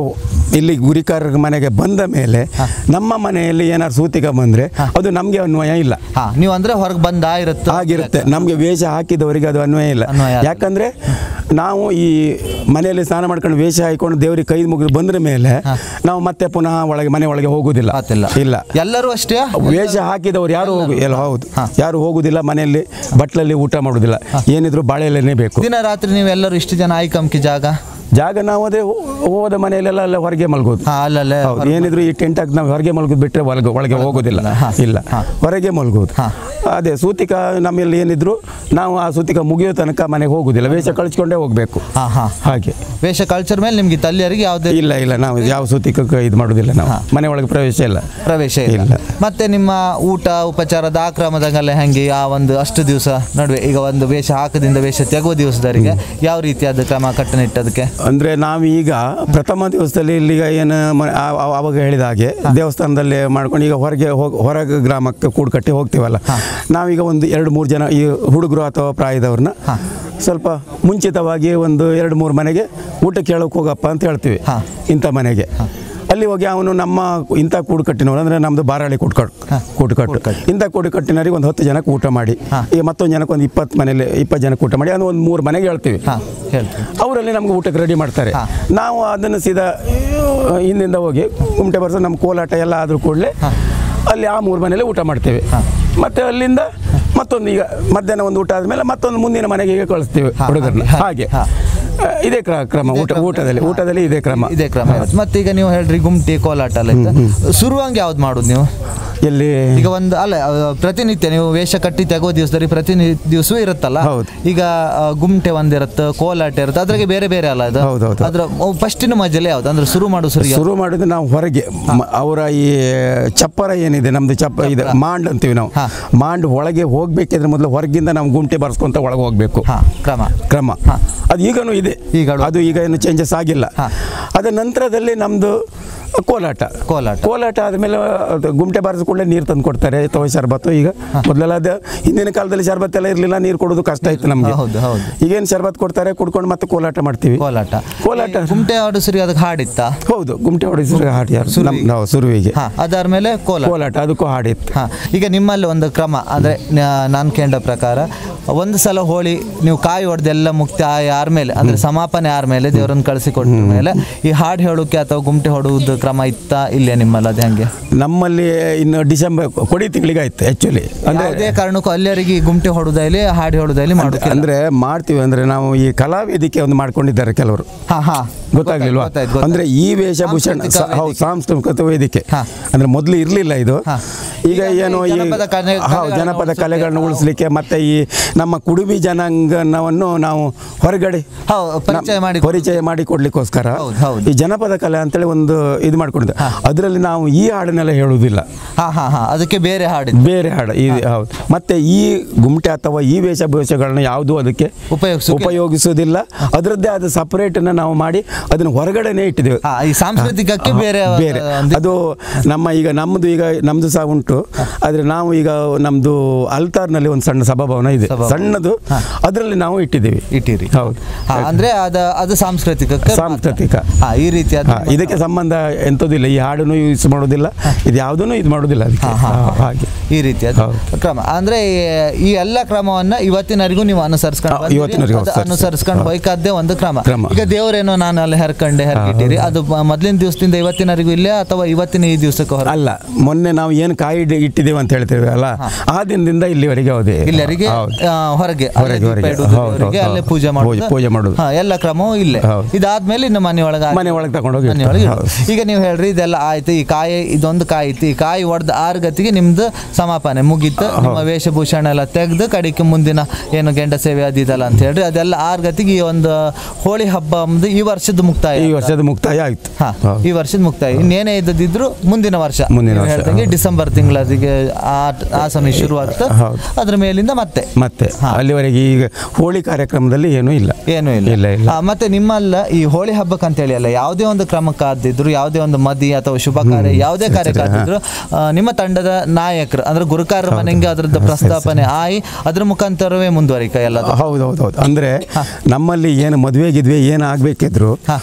ಇಲ್ಲಿ ಗುರಿಕಾರರ ಮನೆಗೆ ಬಂದ ಮೇಲೆ ನಮ್ಮ ಮನೆಯಲ್ಲಿ ಏನಾದ್ರು ಸೂತಿಕ ಬಂದ್ರೆ ಅದು ನಮಗೆ ಅನ್ವಯ ಇಲ್ಲ ಹಾ ನೀವು ಅಂದ್ರೆ ಹೊರಗೆ ಬಂದ ಇರುತ್ತೆ ಆಗಿರುತ್ತೆ ನಮಗೆ ವೇಷ ಹಾಕಿದವರಿಗೆ ಅದು ಅನ್ವಯ ಇಲ್ಲ ಅನ್ವಯ ಆಗಲ್ಲ. ಯಾಕಂದ್ರೆ ನಾವು ಈ ಮನೆಯಲ್ಲಿ ಸ್ನಾನ ಮಾಡ್ಕೊಂಡು ವೇಷ ಹಾಕೊಂಡು ದೇವರಿಗೆ ಕೈ ಮುಗಿದು ಬಂದ್ರ ಮೇಲೆ ನಾವು ಮತ್ತೆ ಪುನಃ ಒಳಗೆ ಮನೆ ಒಳಗೆ ಹೋಗುದಿಲ್ಲ ಮಾತಿಲ್ಲ ಇಲ್ಲ ಎಲ್ಲರೂ ಅಷ್ಟೇ ವೇಷ ಹಾಕಿದವರು ಯಾರು ಹೋಗು ಎಲ್ಲ ಹೌದು ಯಾರು ಹೋಗುದಿಲ್ಲ ಮನೆಯಲ್ಲಿ ಬಟ್ಲಲ್ಲಿ ಊಟ ಮಾಡುದಿಲ್ಲ ಏನಿದ್ರು ಬಾಳೆಲೆನೇ ಬೇಕು ದಿನ ರಾತ್ರಿ ನೀವು ಎಲ್ಲರೂ ಇಷ್ಟು ಜನ ಆಯ್ಕಂಕಿ ಜಾಗ ಜಾಗ ನಾವು ಅದೇ ಹೋ- ಹೋದ ಮನೆಯಲ್ಲೆಲ್ಲ ಅಲ್ಲ ಹೊರಗೆ ಮಲ್ಗೋದು ಹಾ ಅಲ್ಲಲ್ಲೇ ಹೌದು ಏನಿದ್ರು ಈ ಟೆಂಟ್ ಹಾಕಿ ನಾವು ಹೊರಗೆ ಮಲ್ಗೋದು ಬಿಟ್ಟರೆ ಒಳಗೆ ಒಳಗೆ ಹೋಗೋದಿಲ್ಲ ಇಲ್ಲ ಹೊರಗೆ ಮಲ್ಗೋದು ಅದೇ ಸೂತಿಕ ನಮ್ಮಲ್ಲಿ ಏನಿದ್ರು ನಾವು ಆ ಸೂತಿಕ ಮುಗಿಯೋ ತನಕ ಮನೆಗೆ ಹೋಗುದಿಲ್ಲ ವೇಷ ಕಳಿಸ್ಕೊಂಡೇ ಹೋಗ್ಬೇಕು ಹಾ ಹಾ ಹಾಗೆ ವೇಷ ಕಲ್ಚರ್ ಮೇಲೆ ನಿಮ್ಗೆ ತಲ್ಲಿಯರಿಗೆ ಯಾವುದೇ ಇಲ್ಲ ಇಲ್ಲ ನಾವು ಯಾವ ಸೂತಿಕಕ್ಕೆ ಇದು ಮಾಡುದಿಲ್ಲ ನಾವು ಮನೆ ಒಳಗೆ ಪ್ರವೇಶ ಇಲ್ಲ ಪ್ರವೇಶ ಇಲ್ಲ ಇಲ್ಲ. ಮತ್ತೆ ನಿಮ್ಮ ಊಟ ಉಪಚಾರದ ಆಕ್ರಮದಂಗೆಲ್ಲ ಹೆಂಗೆ ಆ ಒಂದು ಅಷ್ಟು ದಿವಸ ನಡುವೆ ಈಗ ಒಂದು ವೇಷ ಹಾಕದಿಂದ ವೇಷ ತೆಗುವ ದಿವಸದವರೆಗೆ ಯಾವ ರೀತಿಯಾದ ಕ್ರಮ ಕಟ್ಟುನಿಟ್ಟದಕ್ಕೆ ಅಂದರೆ ನಾವೀಗ ಪ್ರಥಮ ದಿವಸದಲ್ಲಿ ಇಲ್ಲಿಗ ಏನು ಮ- ಆ- ಆ- ಆವಾಗ ಹೇಳಿದ ಹಾಗೆ ದೇವಸ್ಥಾನದಲ್ಲಿ ಮಾಡ್ಕೊಂಡು ಈಗ ಹೊರಗೆ ಹೋಗಿ ಹೊರಗೆ ಗ್ರಾಮಕ್ಕೆ ಕೂಡು ಕಟ್ಟಿ ಹೋಗ್ತೀವಲ್ಲ ನಾವೀಗ ಒಂದು ಎರಡು ಮೂರು ಜನ ಈ ಹುಡುಗರು ಅಥವಾ ಪ್ರಾಯದವ್ರನ್ನ ಸ್ವಲ್ಪ ಮುಂಚಿತವಾಗಿ ಒಂದು ಎರಡು ಮೂರು ಮನೆಗೆ ಊಟ ಕೇಳೋಕೆ ಹೋಗಪ್ಪ ಅಂತ ಹೇಳ್ತೀವಿ ಹಾ. ಇಂಥ ಮನೆಗೆ ಅಲ್ಲಿ ಹೋಗಿ ಅವನು ನಮ್ಮ ಇಂಥ ಕೂಡು ಕಟ್ಟಿನವರು ಅಂದರೆ ನಮ್ಮದು ಬಾರಾಳಿ ಕೂಡ್ಕಟ್ಟು ಕೂಡುಕಟ್ಟು ಇಂಥ ಕೂಡು ಕಟ್ಟಿನವರಿಗೆ ಒಂದು ಹತ್ತು ಜನಕ್ಕೆ ಊಟ ಮಾಡಿ ಈಗ ಮತ್ತೊಂದು ಜನಕ್ಕೆ ಒಂದು ಇಪ್ಪತ್ತು ಮನೇಲಿ ಇಪ್ಪತ್ತು ಜನಕ್ಕೆ ಊಟ ಮಾಡಿ ಅದು ಒಂದು ಮೂರು ಮನೆಗೆ ಹೇಳ್ತೀವಿ ಹಾ ಹೇಳ್ತೀನಿ ಅವರಲ್ಲಿ ನಮ್ಗೆ ಊಟಕ್ಕೆ ರೆಡಿ ಮಾಡ್ತಾರೆ ಹಾ. ನಾವು ಅದನ್ನು ಸೀದಾ ಆ, ಹಿಂದಿಂದ ಹೋಗಿ ಕುಮಟೆ ಬರ್ಸ ನಮ್ಮ ಕೋಲಾಟ ಎಲ್ಲ ಆದರೂ ಕೂಡಲೇ ಅಲ್ಲಿ ಆ ಮೂರು ಮನೇಲಿ ಊಟ ಮಾಡ್ತೇವೆ ಮತ್ತೆ ಅಲ್ಲಿಂದ ಮತ್ತೊಂದು ಈಗ ಮಧ್ಯಾಹ್ನ ಒಂದು ಊಟ ಆದಮೇಲೆ ಮತ್ತೊಂದು ಮುಂದಿನ ಮನೆಗೆ ಈಗ ಕಳಿಸ್ತೀವಿ ಹುಡುಗರನ್ನ ಹಾ. ಹಾಗೆ ಹಾ. ಆ, ಇದೇ ಕ್ರ- ಕ್ರಮ ಊಟ ಊಟದಲ್ಲಿ ಊಟದಲ್ಲಿ ಇದೇ ಕ್ರಮ ಇದೇ ಕ್ರಮ ಇರುತ್ತೆ. ಮತ್ತೆ ಈಗ ನೀವು ಹೇಳ್ರಿ ಗುಮ್ಟಿ ಕೋಲಾಟ ಎಲ್ಲ ಇತ್ತು ಶುರುವಂಗೆ ಯಾವ್ದು ಮಾಡೋದು ನೀವು ಎಲ್ಲಿ ಈಗ ಒಂದು ಅಲ್ಲ ಆ, ಪ್ರತಿನಿತ್ಯ ನೀವು ವೇಷ ಕಟ್ಟಿ ತೆಗೋ ದಿವಸದಲ್ಲಿ ಪ್ರತಿ ದಿವಸವೂ ಇರುತ್ತಲ್ಲ ಹೌದು. ಈಗ ಆ, ಗುಮ್ಟೆ ಒಂದಿರುತ್ತೆ ಕೋಲಾಟ ಇರುತ್ತೆ ಅದ್ರಾಗೆ ಬೇರೆ ಬೇರೆ ಅಲ್ಲ ಅದು ಹೌದು, ಹೌದು. ಅದ್ರ ಫಸ್ಟಿನ ಮಜಲೆ ಯಾವ್ದು ಅಂದ್ರೆ ಶುರು ಮಾಡೋ ಸರಿ ಶುರು ಮಾಡಿದ್ರೆ ನಾವು ಹೊರಗೆ ಮ- ಅವರ ಈ ಚಪ್ಪರ ಏನಿದೆ ನಮ್ದು ಚಪ್ಪ ಇದೆ ಮಾಂಡ್ ಅಂತೀವಿ ನಾವು ಹಾ. ಮಾಂಡ್ ಒಳಗೆ ಹೋಗ್ಬೇಕಿದ್ರೆ ಮೊದಲು ಹೊರಗಿಂದ ನಾವು ಗುಂಟೆ ಬರ್ಸ್ಕೊಂತ ಒಳಗೆ ಹೋಗ್ಬೇಕು ಹಾ ಕ್ರಮ ಕ್ರಮ ಅದು ಈಗನೂ ಇದೆ ಈಗಲೂ. ಅದು ಈಗ ಏನು ಚೇಂಜಸ್ ಆಗಿಲ್ಲ ಹಾ. ಅದ ನಂತರದಲ್ಲಿ ನಮ್ದು ಕೋಲಾಟ ಕೋಲಾಟ. ಕೋಲಾಟ ಆದಮೇಲೆ ಅದು ಗುಂಟೆ ಬಾರಿದ ಕೂಡಲೇ ನೀರು ತಂದು ಕೊಡ್ತಾರೆ ಅಥವಾ ಶರ್ಬತ್ತು ಈಗ ಮೊದಲೆಲ್ಲ ಅದು ಹಿಂದಿನ ಕಾಲದಲ್ಲಿ ಶರ್ಬತ್ ಎಲ್ಲ ಇರಲಿಲ್ಲ ನೀರು ಕೊಡೋದು ಕಷ್ಟ ಇತ್ತು ನಮಗೆ ಹೌದು, ಹೌದು. ಈಗೇನು ಶರ್ಬತ್ ಕೊಡ್ತಾರೆ ಕುಡ್ಕೊಂಡು ಮತ್ತೆ ಕೋಲಾಟ ಮಾಡ್ತೀವಿ ಕೋಲಾಟ ಕೋಲಾಟ. ಈ ಗುಮ್ಟೆ ಆಡೋ ಸರಿ ಅದಕ್ಕೆ ಹಾಡಿತ್ತಾ ಹೌದು ಗುಂಟೆ ಹೊಡಿಸಿದ್ರೆ ಹಾಡು ಯಾರು ನಮ್ಮ ನಾವು ಸುರುವಿಗೆ ಹಾ ಅದಾದ್ಮೇಲೆ ಕೋಲಾಟ ಕೋಲಾಟ ಅದಕ್ಕೂ ಹಾಡಿತ್ತು ಹಾ ಈಗ ನಿಮ್ಮಲ್ಲಿ ಒಂದು ಕ್ರಮ ಅಂದರೆ ನಾನು ಕೇಂದ್ರ ಪ್ರಕಾರ ಒಂದು ಸಲ ಹೋಳಿ ನೀವು ಕಾಯಿ ಹೊಡೆದೆಲ್ಲ ಮುಕ್ತಿ ಆದ್ಮೇಲೆ ಅಂದರೆ ಸಮಾಪನೆ ಆದ್ಮೇಲೆ ದೇವರನ್ನು ಕಳಿಸಿ ಕೊಟ್ಟ ಮೇಲೆ ಈ ಹಾಡು ಹೇಳೋಕೆ ಅಥವಾ ಗುಮ್ಟೆ ಹೊಡುವುದು ಕ್ರಮ ಇತ್ತಾ ಇಲ್ಲೇ ನಿಮ್ಮಲ್ಲಿ ಅದು ಹೆಂಗೆ ನಮ್ಮಲ್ಲಿ ಇನ್ನು ಡಿಸೆಂಬರ್ ಕೊಡಿ ತಿಂಗಳಿಗೆ ಆಯ್ತು ಆ್ಯಕ್ಚುಲಿ ಅಂದರೆ ಯಾವುದೇ ಕಾರಣಕ್ಕೂ ಅಲ್ಲಿಯವರಿಗೆ ಈ ಗುಮ್ಟೆ ಹೊಡುದಾಗಲಿ ಹಾಡು ಹೇಳುದಾಗಲಿ ಮಾಡೋಕೆ ಅಂದ್ರೆ ಮಾಡ್ತೀವಿ ಅಂದ್ರೆ ನಾವು ಈ ಕಲಾವೇದಿಕೆ ಒಂದು ಮಾಡ್ಕೊಂಡಿದ್ದಾರೆ ಕೆಲವರು ಹಾ ಹಾ ಗೊತ್ತಾಗ್ಲಿಲ್ವಾ ಗೊತ್ತಾಯ್ತು, ಗೊತ್ತಾಯ್ತು. ಅಂದ್ರೆ ಈ ವೇಷಭೂಷಣ ಸಾಂಸ್ಕೃತಿಕ ಸ- ಹೌದು ವೇದಿಕೆ. ಸಾಂಸ್ಕೃತಿಕ ವೇದಿಕೆ ಹಾ. ಅಂದ್ರೆ ಮೊದಲು ಇರಲಿಲ್ಲ ಇದು ಹಾ. ಈಗ ಈಗ ಏನು ಈ ಈ ಜನಪದ ಕಲೆ- ಹೌದು ಕಲೆಗಳನ್ನ ಜನಪದ ಉಳಿಸ್ಲಿಕ್ಕೆ ಕಲೆಗಳನ್ನ ನಾವು- ಉಳಿಸ್ಲಿಕ್ಕೆ ಮತ್ತೆ ಈ ನಮ್ಮ ಕುಡುಬಿ ಜನಾಂಗನವನ್ನು ನಾವು ಹೊರಗಡೆ ಹೌದು, ಪರಿಚಯ ನಮ್- ಮಾಡಿ ಪರಿಚಯ ಮಾಡಿ ಕೊಡ್ಲಿಕ್ಕೋಸ್ಕರ ಹೌದು, ಹೌದು. ಈ ಜನಪದ ಕಲೆ ಅಂತೇಳಿ ಒಂದು ಇದು ಮಾಡ್ಕೊಂಡಿದ್ದೆ ಅದರಲ್ಲಿ ನಾವು ಈ ಹಾಡನ್ನೆಲ್ಲ ಹೇಳುವುದಿಲ್ಲ ಹಾ ಹಾ ಹಾ ಅದಕ್ಕೆ ಬೇರೆ ಹಾಡಿದ್ದು ಬೇರೆ ಹಾಡು ಈ ಹೌದು ಮತ್ತೆ ಈ ಗುಮ್ಟೆ ಅಥವಾ ಈ ವೇಷಭೂಷಗಳನ್ನ ಯಾವುದೂ ಅದಕ್ಕೆ ಉಪಯೋಗಿಸೋಕೆ- ಉಪಯೋಗಿಸೋದಿಲ್ಲ ಅದರದ್ದೇ ಆದ ಸಪರೇಟನ್ನು ನಾವು ಮಾಡಿ ಅದನ್ನು ಹೊರಗಡೆನೇ ಇಟ್ಟಿದ್ದೇವೆ ಹಾ ಈ ಸಾಂಸ್ಕೃತಿಕಕ್ಕೆ ಬೇರೆ ಬೇರೆ ಒಂದು- ಅದು ನಮ್ಮ ಈಗ ನಮ್ಮದು ಈಗ ನಮ್ಮದು ಸಹ ಉಂಟು ಆದರೆ ನಾವು ಈಗ ನಮ್ಮದು ಅಲ್ತಾರ್ನಲ್ಲಿ ಒಂದು ಸಣ್ಣ ಸಭಾಭವನ ಇದೆ ಸಭಾಭವನ. ಸಣ್ಣದು ಅದರಲ್ಲಿ ನಾವು ಇಟ್ಟಿದ್ದೀವಿ ಇಟ್ಟಿರಿ ಹೌದು ಹಾ ಅಂದ್ರೆ ಅದ ಅದು ಸಾಂಸ್ಕೃತಿಕಕ್ಕೆ ಮಾತ್ರ. ಸಾಂಸ್ಕೃತಿಕ. ಹಾ ಈ ರೀತಿಯಾದ ಹಾ, ಇದಕ್ಕೆ ಸಂಬಂಧ ಎಂಥದಿಲ್ಲ ಈ ಹಾಡನ್ನು ಯೂಸ್ ಮಾಡೋದಿಲ್ಲ ಇದು ಯಾವುದನ್ನು ಇದು ಮಾಡೋದಿಲ್ಲ ಅದಕ್ಕೆ ಹಾ, ಹಾ, ಹಾ, ಹಾಗೆ ಈ ರೀತಿಯಾದ ಹೌದು. ಕ್ರಮ ಅಂದ್ರೆ ಈ- ಈ ಎಲ್ಲ ಕ್ರಮವನ್ನ ಇವತ್ತಿನವರೆಗೂ ನೀವು ಅನುಸರಿಸ್ಕೊಂಡು ಹಾ, ಬಂದಿರಿ. ಇವತ್ತಿನವರೆಗೂ ಅದು ಅನುಸರಿಸಿ. ಅನುಸರಿಸ್ಕೊಂಡು ಹಾ. ಬೈಕಾದ್ದೇ ಒಂದು ಕ್ರಮ ಕ್ರಮ. ಈಗ ದೇವರೇನೋ ನಾನು ಅಲ್ಲಿ ಹರ್ಕಂಡೆ ಹರ್ಕಿಟ್ಟಿರಿ ಅದು ಮ- ಮೊದ್ಲಿನ ದಿವಸದಿಂದ ಇವತ್ತಿನವರೆಗೂ ಇಲ್ಲೇ ಅಥವಾ ಇವತ್ತಿನ ಈ ದಿವಸಕ್ಕೆ ಹೊರ ಅಲ್ಲ ಮೊನ್ನೆ ನಾವು ಏನು ಕಾಯಿ ಇಡ್- ಇಟ್ಟಿದ್ದೇವೆ ಅಂತ ಹೇಳ್ತೇವೆ ಅಲ್ಲ ಆ ದಿನದಿಂದ ಇಲ್ಲಿವರೆಗೆ ಹೌದೇ ಇಲ್ಲರಿಗೆ ಹೌದು. ಆ, ಹೊರಗೆ ಅಲ್ಲೇ ಹೊರಗೆ, ದೀಪ ಹೊರಗೆ. ಇಡುವುದು ಹೌದು, ದೇವರಿಗೆ, ಹೌದು, ಅಲ್ಲೇ ಹೌದು. ಪೂಜೆ ಮಾಡೋದು ಪೂಜೆ ಮಾಡೋದು. ಹಾ, ಎಲ್ಲ ಕ್ರಮವೂ ಇಲ್ಲೇ ಹೌದು. ಇದಾದ್ಮೇಲೆ ಇನ್ನು ಮನೆ ಒಳಗೆ ಮನೆ ಒಳಗೆ ತಗೊಂಡೋಗಿ ಮನೆ ಒಳಗೆ ಇಡು. ಹೌದು. ಈಗ ನೀವು ಹೇಳ್ರಿ ಇದೆಲ್ಲ ಆಯ್ತು ಈ ಕಾಯಿ ಇದೊಂದು ಕಾಯಿ ಇತ್ತು ಈ ಕಾಯಿ ಹೊಡೆದ ಆರು ಗತಿಗೆ ನಿಮ್ದು ಸಮಾಪನೆ ಮುಗೀತು ನಿಮ್ಮ ವೇಷಭೂಷಣ ಎಲ್ಲ ತೆಗೆದು ಕಡಿಕೆ ಮುಂದಿನ ಏನು ಗೆಂಡ ಸೇವೆ ಅದಿದಲ್ಲ ಅಂತ ಹೇಳ್ರಿ ಅದೆಲ್ಲ ಆರು ಗತಿಗೆ ಈ ಒಂದು ಹೋಳಿ ಹಬ್ಬ ಅಂಬುದು ಈ ವರ್ಷದ ಮುಕ್ತಾಯ ಈ ಅಂತ. ವರ್ಷದ ಮುಕ್ತಾಯ ಆಯ್ತು ಹಾ ಹೌದು. ಈ ವರ್ಷದ ಮುಕ್ತಾಯ ಇನ್ನೇನೇ ಇದ್ದದಿದ್ರು ಮುಂದಿನ ವರ್ಷ ಮುಂದಿನ ನೀವು ವರ್ಷ, ಹೇಳ್ದಂಗೆ ಹೌದು. ಡಿಸೆಂಬರ್ ತಿಂಗಳಿಗೆ ಆ ಆ ಸಮಯ ಶುರು ಆಗ್ತದೆ ಹೌದು. ಅದ್ರ ಮೇಲಿಂದ ಮತ್ತೆ ಮತ್ತೆ ಹಾ. ಅಲ್ಲಿವರೆಗೆ ಈಗ ಹೋಳಿ ಕಾರ್ಯಕ್ರಮದಲ್ಲಿ ಏನೂ ಇಲ್ಲ ಏನೂ ಇಲ್ಲ ಇಲ್ಲ ಇಲ್ಲ ಆ, ಮತ್ತೆ ನಿಮ್ಮಲ್ಲ ಈ ಹೋಳಿ ಹಬ್ಬಕ್ಕೆ ಅಂತ ಹೇಳಿ ಅಲ್ಲ ಯಾವುದೇ ಒಂದು ಕ್ರಮಕ್ಕೆ ಆದಿದ್ರು ಯಾವುದೇ ಒಂದು ಮದಿ ಅಥವಾ ಶುಭ ಕಾರ್ಯ ಯಾವುದೇ ಕಾರ್ಯಕ್ಕೆ ಆದಿದ್ರು ಆ, ನಿಮ್ಮ ತಂಡದ ನಾಯಕರು ಅಂದ್ರೆ ಗುರುಕಾರರ ಮನೆಗೆ ಅದರದ್ದು ಪ್ರಸ್ತಾಪನೆ ಆಯಿ ಅದ್ರ ಮುಖಾಂತರವೇ ಮುಂದುವರಿಕ ಎಲ್ಲ ಹೌದು ಹೌದು ಹೌದು ಅಂದ್ರೆ ನಮ್ಮಲ್ಲಿ ಏನು ಮದುವೆ ಗಿದ್ವೆ ಏನು ಆಗ್ಬೇಕಿದ್ರು ಹಾ.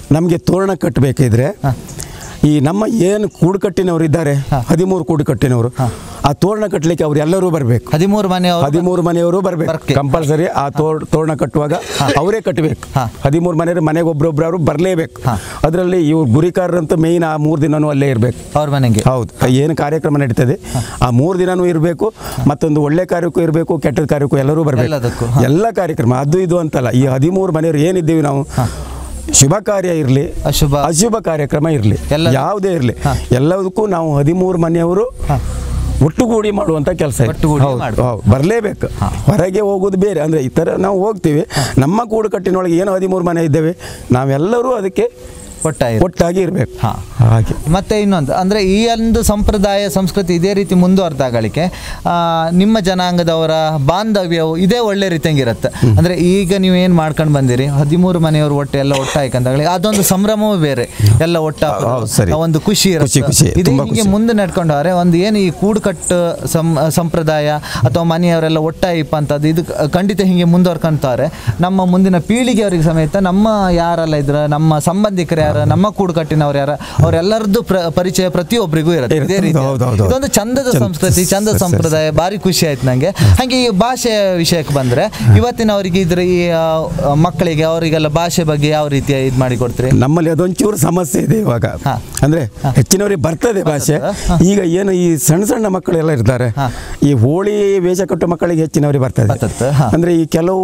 ನಮಗೆ ತೋರಣ ಕಟ್ಟಬೇಕಿದ್ರೆ ಈ ನಮ್ಮ ಏನು ಕೂಡು ಕಟ್ಟಿನವರು ಇದ್ದಾರೆ ಹದಿಮೂರು ಕೂಡು ಕಟ್ಟಿನವರು ಆ ತೋರಣ ಕಟ್ಟಲಿಕ್ಕೆ ಅವ್ರು ಎಲ್ಲರೂ ಬರಬೇಕು ಹದಿಮೂರು ಮನೆ ಹದಿಮೂರು ಮನೆಯವರು ಬರಬೇಕು ಬರ್ಕೆ. ಕಂಪಲ್ಸರಿ ಆ ತೋರ್ ತೋರಣ ಕಟ್ಟುವಾಗ ಅವರೇ ಕಟ್ಟಬೇಕು ಹಾ. ಹದಿಮೂರು ಮನೆಯವರು ಮನೆಗೆ ಒಬ್ರೊಬ್ರು ಅವರು ಬರಲೇಬೇಕು ಅದರಲ್ಲಿ ಇವ್ರು ಗುರಿಕಾರರಂತೂ ಮೇಯ್ನ್ ಆ ಮೂರು ದಿನನೂ ಅಲ್ಲೇ ಇರಬೇಕು ಅವ್ರ ಮನೆಗೆ ಹೌದು ಏನು ಕಾರ್ಯಕ್ರಮ ನಡೀತದೆ ಆ ಮೂರು ದಿನನೂ ಇರಬೇಕು ಮತ್ತೊಂದು ಒಳ್ಳೆ ಕಾರ್ಯಕ್ಕೂ ಇರಬೇಕು ಕೆಟ್ಟದ ಕಾರ್ಯಕ್ಕೂ ಎಲ್ಲರೂ ಎಲ್ಲದಕ್ಕೂ, ಬರಬೇಕು ಎಲ್ಲ ಕಾರ್ಯಕ್ರಮ ಅದು ಇದು ಅಂತಲ್ಲ ಈ ಹದಿಮೂರು ಮನೆಯವರು ಏನಿದ್ದೀವಿ ನಾವು ಶುಭ ಕಾರ್ಯ ಇರಲಿ ಅಶುಭ ಅಶುಭ ಕಾರ್ಯಕ್ರಮ ಇರಲಿ ಎಲ್ಲ- ಯಾವುದೇ ಇರಲಿ ಎಲ್ಲದಕ್ಕೂ ನಾವು ಹದಿಮೂರು ಮನೆಯವರು ಒಟ್ಟುಗೂಡಿ ಮಾಡುವಂತ ಕೆಲಸ ಒಟ್ಟುಗೂಡಿ ಮಾಡ್ಬೇಕು. ಬರಲೇಬೇಕು ಹೊರಗೆ ಹೋಗೋದು ಬೇರೆ ಅಂದ್ರೆ ಈ ಥರ ನಾವು ಹೋಗ್ತೀವಿ ನಮ್ಮ ಕೂಡು ಕಟ್ಟಿನೊಳಗೆ ಏನು ಹದಿಮೂರು ಮನೆ ಇದ್ದೇವೆ ನಾವೆಲ್ಲರೂ ಅದಕ್ಕೆ ಒಟ್ಟಾಗಿ ಒಟ್ಟಾಗಿ ಇರಬೇಕು ಹಾ. ಹಾಗೆ ಮತ್ತೆ ಇನ್ನೊಂದು ಅಂದರೆ ಈ ಒಂದು ಸಂಪ್ರದಾಯ ಸಂಸ್ಕೃತಿ ಇದೇ ರೀತಿ ಮುಂದುವರೆದಾಗಲಿಕ್ಕೆ ಆ, ನಿಮ್ಮ ಜನಾಂಗದವರ ಬಾಂಧವ್ಯವು ಇದೇ ಒಳ್ಳೆ ರೀತಿಯಂಗಿರುತ್ತೆ ಅಂದರೆ ಈಗ ನೀವು ಏನು ಮಾಡ್ಕೊಂಡು ಬಂದಿರಿ ಹದಿಮೂರು ಮನೆಯವರು ಒಟ್ಟು ಎಲ್ಲ ಒಟ್ಟಾಯ್ಕಂದಾಗಲಿ ಅದೊಂದು ಸಂಭ್ರಮವೂ ಬೇರೆ ಎಲ್ಲ ಒಟ್ಟ ಹೌದು, ಸರಿ. ಒಂದು ಖುಷಿ ಖುಷಿ, ಖುಷಿ, ಇರುತ್ತೆ ಇದೇ ತುಂಬಾ ಹಿಂಗೆ ಖುಷಿ. ಮುಂದೆ ನಡ್ಕೊಂಡವ್ರೆ ಒಂದು ಏನು ಈ ಕೂಡುಕಟ್ಟು ಸಂ ಸಂಪ್ರದಾಯ ಅಥವಾ ಮನೆಯವರೆಲ್ಲ ಒಟ್ಟಾಯಿಪ್ಪ ಅಂತದ್ದು ಇದು ಖಂಡಿತ ಹಿಂಗೆ ಮುಂದುವರ್ಕೊಂತಾರೆ ನಮ್ಮ ಮುಂದಿನ ಪೀಳಿಗೆಯವರಿಗೆ ಸಮೇತ ನಮ್ಮ ಯಾರೆಲ್ಲ ಇದ್ರ ನಮ್ಮ ಸಂಬಂಧಿಕರು ಯಾರು ನಮ್ಮ ಕೂಡುಕಟ್ಟಿನವ್ರು ಯಾರು ಅವರೆಲ್ಲರದ್ದು ಪ್ರ ಪರಿಚಯ ಪ್ರತಿಯೊಬ್ಬರಿಗೂ ಇರುತ್ತೆ ಇದೇ ಇರುತ್ತೆ. ರೀತಿ ಹೌದು, ಹೌದು, ಹೌದು. ಇದೊಂದು ಚಂದದ ಚಂದ- ಸಂಸ್ಕೃತಿ ಚಂದದ ಸರಿ, ಸರಿ. ಸಂಪ್ರದಾಯ ಭಾರಿ ಖುಷಿ ಆಯ್ತು ನಂಗೆ ಹಾಗೆ ಈ ಭಾಷೆಯ ವಿಷಯಕ್ಕೆ ಬಂದ್ರೆ ಇವತ್ತಿನವರಿಗೆ ಇದ್ರ ಈ ಆ, ಮಕ್ಕಳಿಗೆ ಅವರಿಗೆಲ್ಲ ಭಾಷೆ ಬಗ್ಗೆ ಯಾವ ರೀತಿ ಇದು ಮಾಡಿ ಕೊಡ್ತೀರಿ ನಮ್ಮಲ್ಲಿ ಅದೊಂಚೂರು ಸಮಸ್ಯೆ ಇದೆ ಇವಾಗ ಹಾ. ಅಂದ್ರೆ ಹೆಚ್ಚಿನವರಿಗೆ ಬರ್ತದೆ ಭಾಷೆ ಈಗ ಏನು ಈ ಸಣ್ಣ ಸಣ್ಣ ಮಕ್ಕಳೆಲ್ಲ ಇರ್ತಾರೆ ಹಾ. ಈ ಹೋಳಿ ವೇಷ ಕಟ್ಟು ಮಕ್ಕಳಿಗೆ ಹೆಚ್ಚಿನವರಿಗೆ ಬರ್ತದೆ ಬರ್ತದೆ, ಹಾ. ಅಂದ್ರೆ ಈ ಕೆಲವು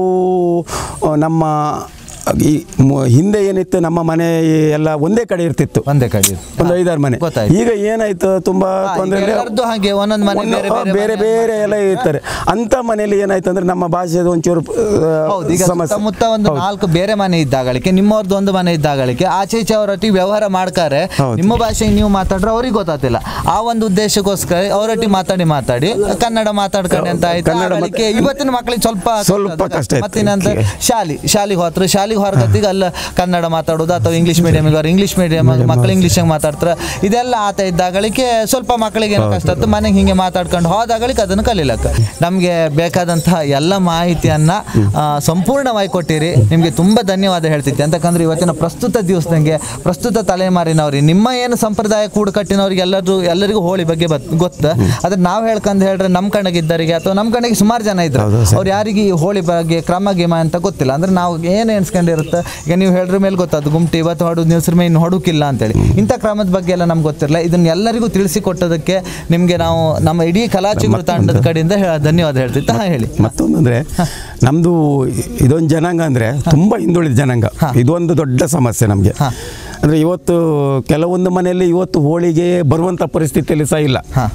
ಆ, ನಮ್ಮ ಈ ಮು- ಹಿಂದೆ ಏನಿತ್ತು ನಮ್ಮ ಮನೆ ಎಲ್ಲ ಒಂದೇ ಕಡೆ ಇರ್ತಿತ್ತು ಒಂದೇ ಕಡೆ ಒಂದು ಐದಾರು ಮನೆ ಗೊತ್ತಾಯ್ತು. ಈಗ ಏನಾಯ್ತು ತುಂಬಾ ಹಾ, ಈಗ ತೊಂದರೆ ಎಲ್ಲರದ್ದು ಹಾಗೆ ಒಂದೊಂದು ಮನೆ ಒಂದು- ಬೇರೆ ಆ, ಬೇರೆ ಬೇರೆ ಮನೆ ಬೇರೆ ಎಲ್ಲ ಇರ್ತಾರೆ ಅಂತ ಮನೆಯಲ್ಲಿ ಏನಾಯ್ತು ಅಂದ್ರೆ ನಮ್ಮ ಭಾಷೆದು ಒಂಚೂರು ಆ, ಹೌದು ಈಗ ಸಮಸ್ಯೆ ಸುತ್ತಮುತ್ತ ಒಂದು ಹೌದು. ನಾಲ್ಕು ಬೇರೆ ಮನೆ ಇದ್ದಾಗಳಿಕೆ ನಿಮ್ಮವ್ರದ್ದು ಒಂದು ಮನೆ ಇದ್ದಾಗಳಿಕೆ ಆಚೆ ಈಚೆ ಅವರೊಟ್ಟಿಗೆ ವ್ಯವಹಾರ ಮಾಡ್ತಾರೆ ಹೌದು. ನಿಮ್ಮ ಭಾಷೆ ನೀವು ಮಾತಾಡ್ರೆ ಅವ್ರಿಗೆ ಗೊತ್ತಾಗ್ತಿಲ್ಲ ಆ ಒಂದು ಉದ್ದೇಶಕ್ಕೋಸ್ಕರ ಅವರೊಟ್ಟಿಗೆ ಮಾತಾಡಿ ಮಾತಾಡಿ ಕನ್ನಡ ಮಾತಾಡ್ಕೊಂಡು ಅಂತ ಆಯ್ತು ಕನ್ನಡ ಆಗಳಿಕೆ ಇವತ್ತಿನ ಮಕ್ಕಳಿಗೆ ಸ್ವಲ್ಪ ಸ್ವಲ್ಪ ಕಷ್ಟ ಆಯ್ತು. ಮತ್ತಿನಂತ ಶಾಲಿ ಶಾಲಿಗೆ ಹೋತ್ರ ಶಾಲಿಗೆ ಹೊರಗತ್ತಿಗೆ ಅಲ್ಲ ಕನ್ನಡ ಮಾತಾಡೋದು ಅಥವಾ ಇಂಗ್ಲಿಷ್ ಮೀಡಿಯಮಿಗೆ ಅವ್ರು ಇಂಗ್ಲಿಷ್ ಮೀಡಿಯಮ್ ಮಕ್ಕಳು ಇಂಗ್ಲೀಷಾಗ ಮಾತಾಡ್ತಾರೆ ಇದೆಲ್ಲ ಆತ ಇದ್ದಾಗಳಿಕೆ ಸ್ವಲ್ಪ ಮಕ್ಕಳಿಗೆ ಏನು ಕಷ್ಟ ಆಯ್ತು ಮನೆಗೆ ಹಿಂಗೆ ಮಾತಾಡ್ಕೊಂಡು ಹೋದಾಗಳಿಕೆ ಅದನ್ನು ಕಲೀಲಕ್ಕ ನಮಗೆ ಬೇಕಾದಂತಹ ಎಲ್ಲ ಮಾಹಿತಿಯನ್ನ ಆ, ಸಂಪೂರ್ಣವಾಗಿ ಕೊಟ್ಟಿರಿ ನಿಮಗೆ ತುಂಬ ಧನ್ಯವಾದ ಹೇಳ್ತಿದ್ದೆ ಅಂತಕಂದ್ರೆ ಇವತ್ತಿನ ಪ್ರಸ್ತುತ ದಿವಸದಂಗೆ ಪ್ರಸ್ತುತ ತಲೆಮಾರಿನವ್ರಿಗೆ ನಿಮ್ಮ ಏನು ಸಂಪ್ರದಾಯ ಕೂಡು ಕಟ್ಟಿನವ್ರಿಗೆ ಎಲ್ಲರೂ ಎಲ್ಲರಿಗೂ ಹೋಳಿ ಬಗ್ಗೆ ಬತ್ ಗೊತ್ತು ಆದ್ರೆ ನಾವು ಹೇಳ್ಕೊಂಡು ಹೇಳ್ರೆ ನಮ್ಮ ಕಣ್ಣಗಿದ್ದರಿಗೆ ಅಥವಾ ನಮ್ಮ ಕಣ್ಣಿಗೆ ಸುಮಾರು ಜನ ಇದ್ರು ಹೌದು, ಸರಿ. ಅವ್ರು ಯಾರಿಗೆ ಈ ಹೋಳಿ ಬಗ್ಗೆ ಕ್ರಮ ಗಿಮ ಅಂತ ಗೊತ್ತಿಲ್ಲ ಅಂದ್ರೆ ನಾವು ಏನು ಎಣಿಸ್ಕೊಂಡಿರುತ್ತೆ ಈಗ ನೀವು ಹೇಳ್ರ ಮೇಲೆ ಗೊತ್ತಾದ್ದು ಗುಮ್ಟಿ ಇವತ್ತು ಹೊಡೋದು ನಿಲ್ಸ್ರ ಮೇಲೆ ಇನ್ನು ಹೊಡೋಕಿಲ್ಲ ಅಂತೇಳಿ ಇಂಥ ಕ್ರಮದ ಬಗ್ಗೆ ಎಲ್ಲ ನಮ್ಗೆ ಗೊತ್ತಿರಲ್ಲ ಇದನ್ನ ಎಲ್ಲರಿಗೂ ತಿಳಿಸಿಕೊಟ್ಟದಕ್ಕೆ ನಿಮಗೆ ನಾವು ನಮ್ಮ ಇಡೀ ಕಲಾಚಿಗುರು ತಂಡದ ಕಡೆಯಿಂದ ಹೇ- ಧನ್ಯವಾದ ಹೇಳ್ತಿತ್ತು ಹಾಂ ಹೇಳಿ ಮತ್ತೊಂದು ಅಂದ್ರೆ ನಮ್ದು ಇದೊಂದು ಜನಾಂಗ ಅಂದ್ರೆ ತುಂಬಾ ಹಿಂದುಳಿದ ಜನಾಂಗ ಇದೊಂದು ದೊಡ್ಡ ಸಮಸ್ಯೆ ನಮಗೆ ಹಾ. ಅಂದ್ರೆ ಇವತ್ತು ಕೆಲವೊಂದು ಮನೆಯಲ್ಲಿ ಇವತ್ತು ಹೋಳಿಗೆ ಬರುವಂತ ಪರಿಸ್ಥಿತಿಯಲ್ಲಿ ಸಹ ಇಲ್ಲ ಹಾಂ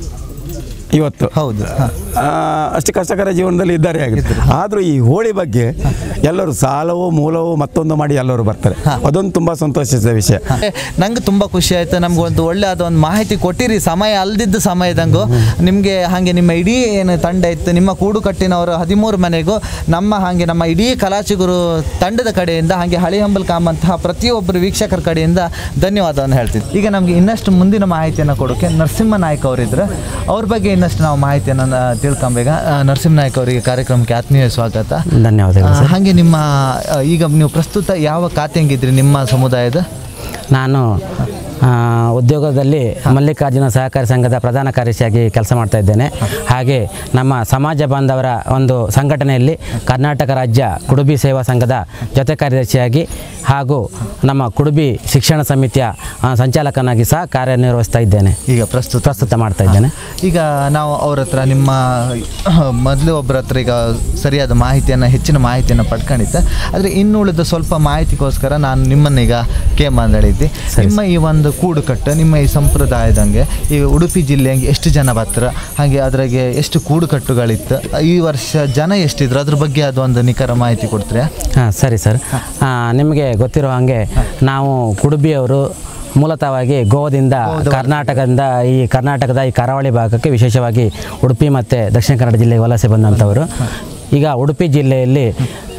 ಇವತ್ತು ಹೌದು ಹಾಂ ಆ, ಅಷ್ಟು ಕಷ್ಟಕರ ಜೀವನದಲ್ಲಿ ಇದ್ದಾರೆ ಆಗಿದೆ ಆದರೂ ಈ ಹೋಳಿ ಬಗ್ಗೆ ಎಲ್ಲರೂ ಸಾಲವೋ ಮೂಲವೋ ಮತ್ತೊಂದು ಮಾಡಿ ಎಲ್ಲರೂ ಬರ್ತಾರೆ ಅದೊಂದು ತುಂಬಾ ಸಂತೋಷದ ವಿಷಯ ನಂಗೆ ತುಂಬ ಖುಷಿ ಆಯ್ತು ನಮ್ಗೆ ಒಂದು ಒಳ್ಳೆ ಆದ ಒಂದು ಮಾಹಿತಿ ಕೊಟ್ಟಿರಿ ಸಮಯ ಅಲ್ದಿದ್ದ ಸಮಯದಂಗು ನಿಮಗೆ ಹಾಗೆ ನಿಮ್ಮ ಇಡೀ ಏನು ತಂಡ ಇತ್ತು ನಿಮ್ಮ ಕೂಡು ಕಟ್ಟಿನವರು ಹದಿಮೂರು ಮನೆಗೂ ನಮ್ಮ ಹಾಗೆ ನಮ್ಮ ಇಡೀ ಕಲಾಚಿಗುರು ತಂಡದ ಕಡೆಯಿಂದ ಹಾಗೆ ಹಳಿ ಹಂಬಲ್ ಕಾಮಂತಹ ಪ್ರತಿಯೊಬ್ಬರು ವೀಕ್ಷಕರ ಕಡೆಯಿಂದ ಧನ್ಯವಾದವನ್ನು ಹೇಳ್ತಿದ್ದೆ ಈಗ ನಮಗೆ ಇನ್ನಷ್ಟು ಮುಂದಿನ ಮಾಹಿತಿಯನ್ನು ಕೊಡೋಕೆ ನರಸಿಂಹ ನಾಯ್ಕ ಅವರಿದ್ರು ಅವ್ರ ಬಗ್ಗೆ ಇನ್ನಷ್ಟು ನಾವು ಮಾಹಿತಿಯನ್ನು ನ- ತಿಳ್ಕೊಂಬೇಕ ಆ, ನರಸಿಂಹ ನಾಯ್ಕ ಅವರಿಗೆ ಕಾರ್ಯಕ್ರಮಕ್ಕೆ ಆತ್ಮೀಯ ಸ್ವಾಗತ ಧನ್ಯವಾದಗಳು ಆ, ಹಾಗೆ ನಿಮ್ಮ ಆ, ಈಗ ನೀವು ಪ್ರಸ್ತುತ ಯಾವ ಖಾತೆಯಂಗಿದ್ರಿ ನಿಮ್ಮ ಸಮುದಾಯದ ನಾನು ಆ, ಉದ್ಯೋಗದಲ್ಲಿ ಮಲ್ಲಿಕಾರ್ಜುನ ಸಹಕಾರಿ ಸಂಘದ ಪ್ರಧಾನ ಕಾರ್ಯದರ್ಶಿಯಾಗಿ ಕೆಲಸ ಮಾಡ್ತಾ ಇದ್ದೇನೆ ಹಾಗೆ ನಮ್ಮ ಸಮಾಜ ಬಾಂಧವರ ಒಂದು ಸಂಘಟನೆಯಲ್ಲಿ ಕರ್ನಾಟಕ ರಾಜ್ಯ ಕುಡುಬಿ ಸೇವಾ ಸಂಘದ ಜೊತೆ ಕಾರ್ಯದರ್ಶಿಯಾಗಿ ಹಾಗೂ ನಮ್ಮ ಕುಡುಬಿ ಶಿಕ್ಷಣ ಸಮಿತಿಯ ಆ, ಸಂಚಾಲಕನಾಗಿ ಸಹ ಕಾರ್ಯನಿರ್ವಹಿಸ್ತಾ ಇದ್ದೇನೆ ಈಗ ಪ್ರಸ್ತುತ ಪ್ರಸ್ತುತ ಮಾಡ್ತಾ ಇದ್ದೇನೆ ಈಗ ನಾವು ಅವ್ರ ಹತ್ರ ನಿಮ್ಮ ಮೊದಲು ಒಬ್ಬರ ಹತ್ರ ಈಗ ಸರಿಯಾದ ಮಾಹಿತಿಯನ್ನು ಹೆಚ್ಚಿನ ಮಾಹಿತಿಯನ್ನು ಪಡ್ಕೊಂಡಿದ್ದೆ ಆದರೆ ಇನ್ನು ಉಳಿದ ಸ್ವಲ್ಪ ಮಾಹಿತಿಗೋಸ್ಕರ ನಾನು ನಿಮ್ಮನ್ನೀಗ ಕೇ ಮಾತಾಡಿದ್ದೆ ನಿಮ್ಮ ಈ ಒಂದು ಕೂಡುಕಟ್ಟು ನಿಮ್ಮ ಈ ಸಂಪ್ರದಾಯದಂಗೆ ಈ ಉಡುಪಿ ಜಿಲ್ಲೆಗೆ ಎಷ್ಟು ಜನ ಬರ್ತಾರೆ ಹಾಗೆ ಅದ್ರಾಗೆ ಎಷ್ಟು ಕೂಡುಕಟ್ಟುಗಳಿತ್ತು ಈ ವರ್ಷ ಜನ ಎಷ್ಟಿದ್ರು ಅದ್ರ ಬಗ್ಗೆ ಅದೊಂದು ನಿಖರ ಮಾಹಿತಿ ಕೊಡ್ತೀರಾ ಹಾಂ ಸರಿ ಸರ್ ಆ, ನಿಮಗೆ ಗೊತ್ತಿರೋ ಹಾಗೆ ನಾವು ಕುಡುಬಿಯವರು ಮೂಲತಃವಾಗಿ ಗೋವಾದಿಂದ ಕರ್ನಾಟಕದಿಂದ ಈ ಕರ್ನಾಟಕದ ಈ ಕರಾವಳಿ ಭಾಗಕ್ಕೆ ವಿಶೇಷವಾಗಿ ಉಡುಪಿ ಮತ್ತು ದಕ್ಷಿಣ ಕನ್ನಡ ಜಿಲ್ಲೆಗೆ ವಲಸೆ ಬಂದಂಥವರು ಈಗ ಉಡುಪಿ ಜಿಲ್ಲೆಯಲ್ಲಿ